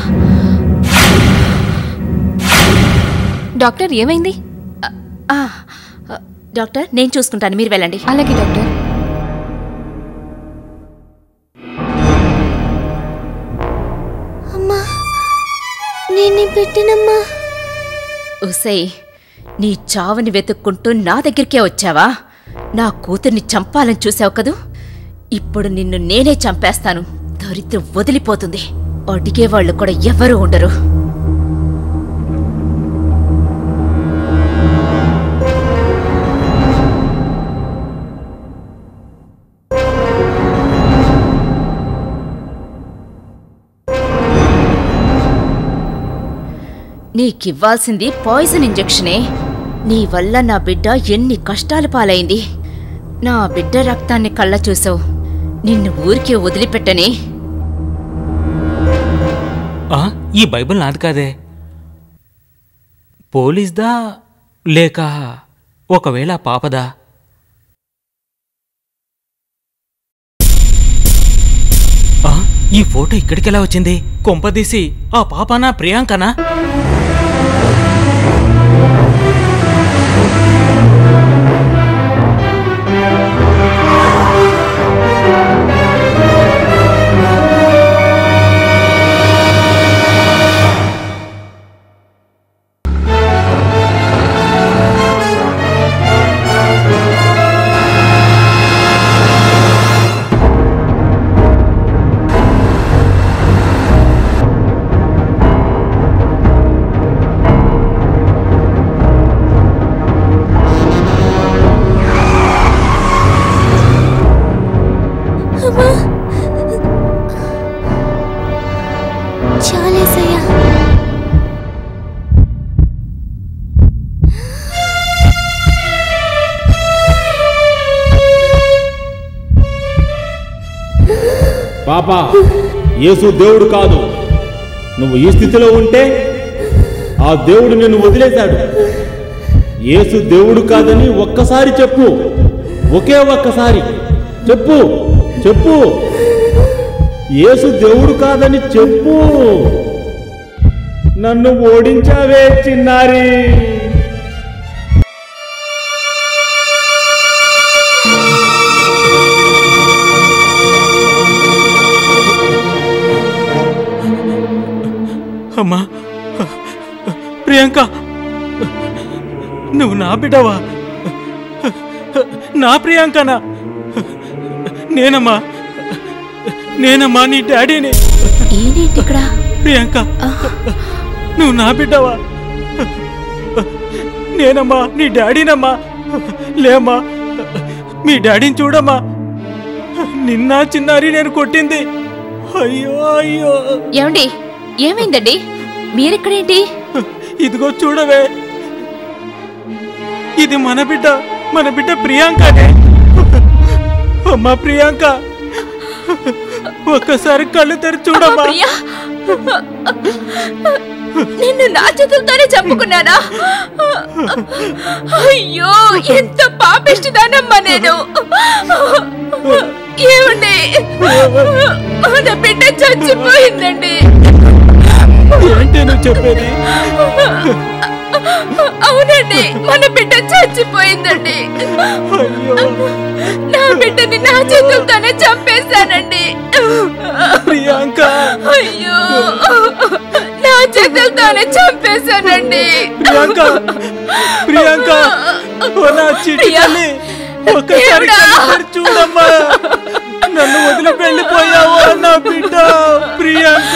S15: డాక్టర్ ఏమైంది
S6: ఆ, డాక్టర్ నేను చూసుకుంటాను మీరు వెళ్ళండి
S15: అలాగే డాక్టర్
S9: అమ్మా నేను పెట్టినమ్మా
S6: ఉసై నీ చావుని వెతుక్కుంటూ నా దగ్గరికే వచ్చావా నా కూతుర్ని చంపాలని చూసావు కదూ ఇప్పుడు నిన్ను నేనే చంపేస్తాను దరిద్రం వదిలిపోతుంది అడిగేవాళ్ళు కూడా ఎవరు ఉండరు నీకివ్వాల్సింది పాయిజన్ ఇంజెక్షనే నీ వల్ల నా బిడ్డ ఎన్ని కష్టాల పాలైంది నా బిడ్డ రక్తాన్ని కళ్ళ చూసావు నిన్ను ఊరికే వదిలిపెట్టని
S11: ఆ, ఈ బైబిల్ నాది కాదే పోలీస్దా లేక ఒకవేళ పాపదా ఆ, ఈ ఫోటో ఇక్కడికెలా వచ్చింది కొంపదీసి ఆ పాపనా ప్రియాంకనా
S9: అమ్మా చాలేసయ్యా
S3: పాప యేసు దేవుడు కాదు నువ్వు ఈ స్థితిలో ఉంటే ఆ దేవుడు నిన్ను వదిలేశాడు యేసు దేవుడు కాదని ఒక్కసారి చెప్పు ఒకే ఒక్కసారి చెప్పు చెప్పు యేసు దేవుడు కాదని చెప్పు నన్ను ఓడించావే చిన్నారి
S11: అమ్మా ప్రియాంక నువ్వు నా బిడ్డవా నా ప్రియాంకనా నేనమ్మా నేనమ్మా నీ డాడీని
S6: ఏంటి ఇక్కడ
S11: ప్రియాంక నువ్వు నా బిడ్డవా నేనమ్మా నీ డాడీనమ్మా లేమ్మా మీ డాడీని చూడమ్మా నిన్న చిన్నారి నేను కొట్టింది అయ్యో అయ్యో
S6: ఏమండి ఏమైందండి మీరిక్కడేంటి
S11: ఇదిగో చూడవే ఇది మన బిడ్డ మన బిడ్డ ప్రియాంకనే అమ్మా ప్రియాంక ఒక్కసారి కళ్ళు తెరి చూడమ్మా
S6: ప్రియా నిన్ను నా చేతులతోనే చంపుకున్నానా అయ్యో ఎంత పాపిష్టిదానమ్మా నేను ఏమండి మన బిడ్డ చచ్చిపోయిందండి
S3: ఏంటి నువ్వు చెప్పేది
S6: అవునండి మన బిడ్డ చచ్చిపోయిందండి నా బిడ్డని నా చేతులతోనే చంపేశానండి
S3: ప్రియాంక
S6: అయ్యో నా చేతులతోనే చంపేశానండి
S3: ప్రియాంక ప్రియాంక ఓ నా చిట్టి తల్లి ఒక్కసారి
S6: దేవుడా!
S3: కళ్ళారా చూడమ్మా నన్ను వదిలి వెళ్ళిపోయావా నా బిడ్డ ప్రియాంక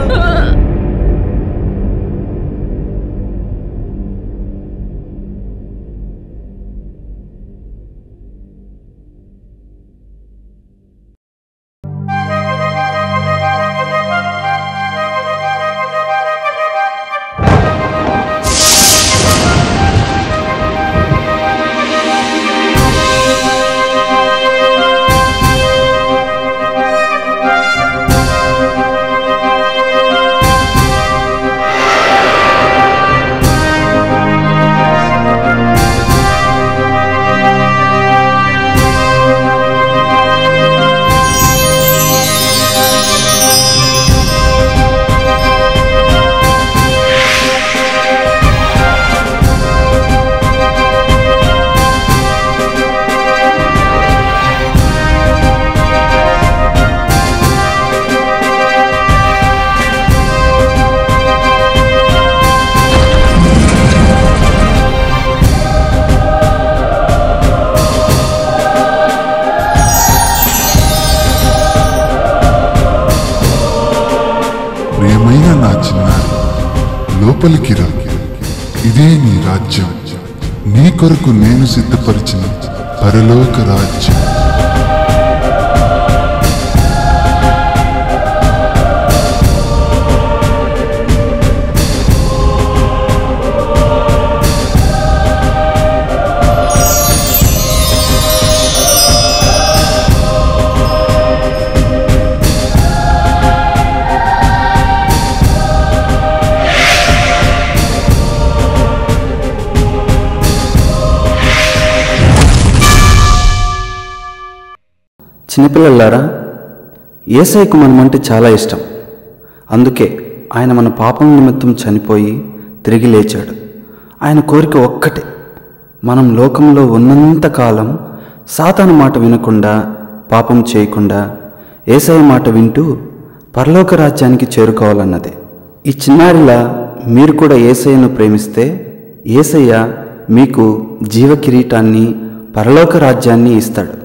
S16: ప్రియమైన నా చిన్నారి లోపలికి రా ఇదే నీ రాజ్యం నీ కొరకు నేను సిద్ధపరిచిన పరలోక రాజ్యం
S1: చిన్నపిల్లలారా ఏసైకు మనమంటే చాలా ఇష్టం అందుకే ఆయన మన పాపం నిమిత్తం చనిపోయి తిరిగి లేచాడు ఆయన కోరిక ఒక్కటే మనం లోకంలో ఉన్నంత కాలం సాతాను మాట వినకుండా పాపం చేయకుండా ఏసఐ మాట వింటూ పరలోక రాజ్యానికి చేరుకోవాలన్నదే ఈ చిన్నారిలా మీరు కూడా ఏసయ్యను ప్రేమిస్తే ఏసయ్య మీకు జీవ కిరీటాన్ని పరలోక రాజ్యాన్ని ఇస్తాడు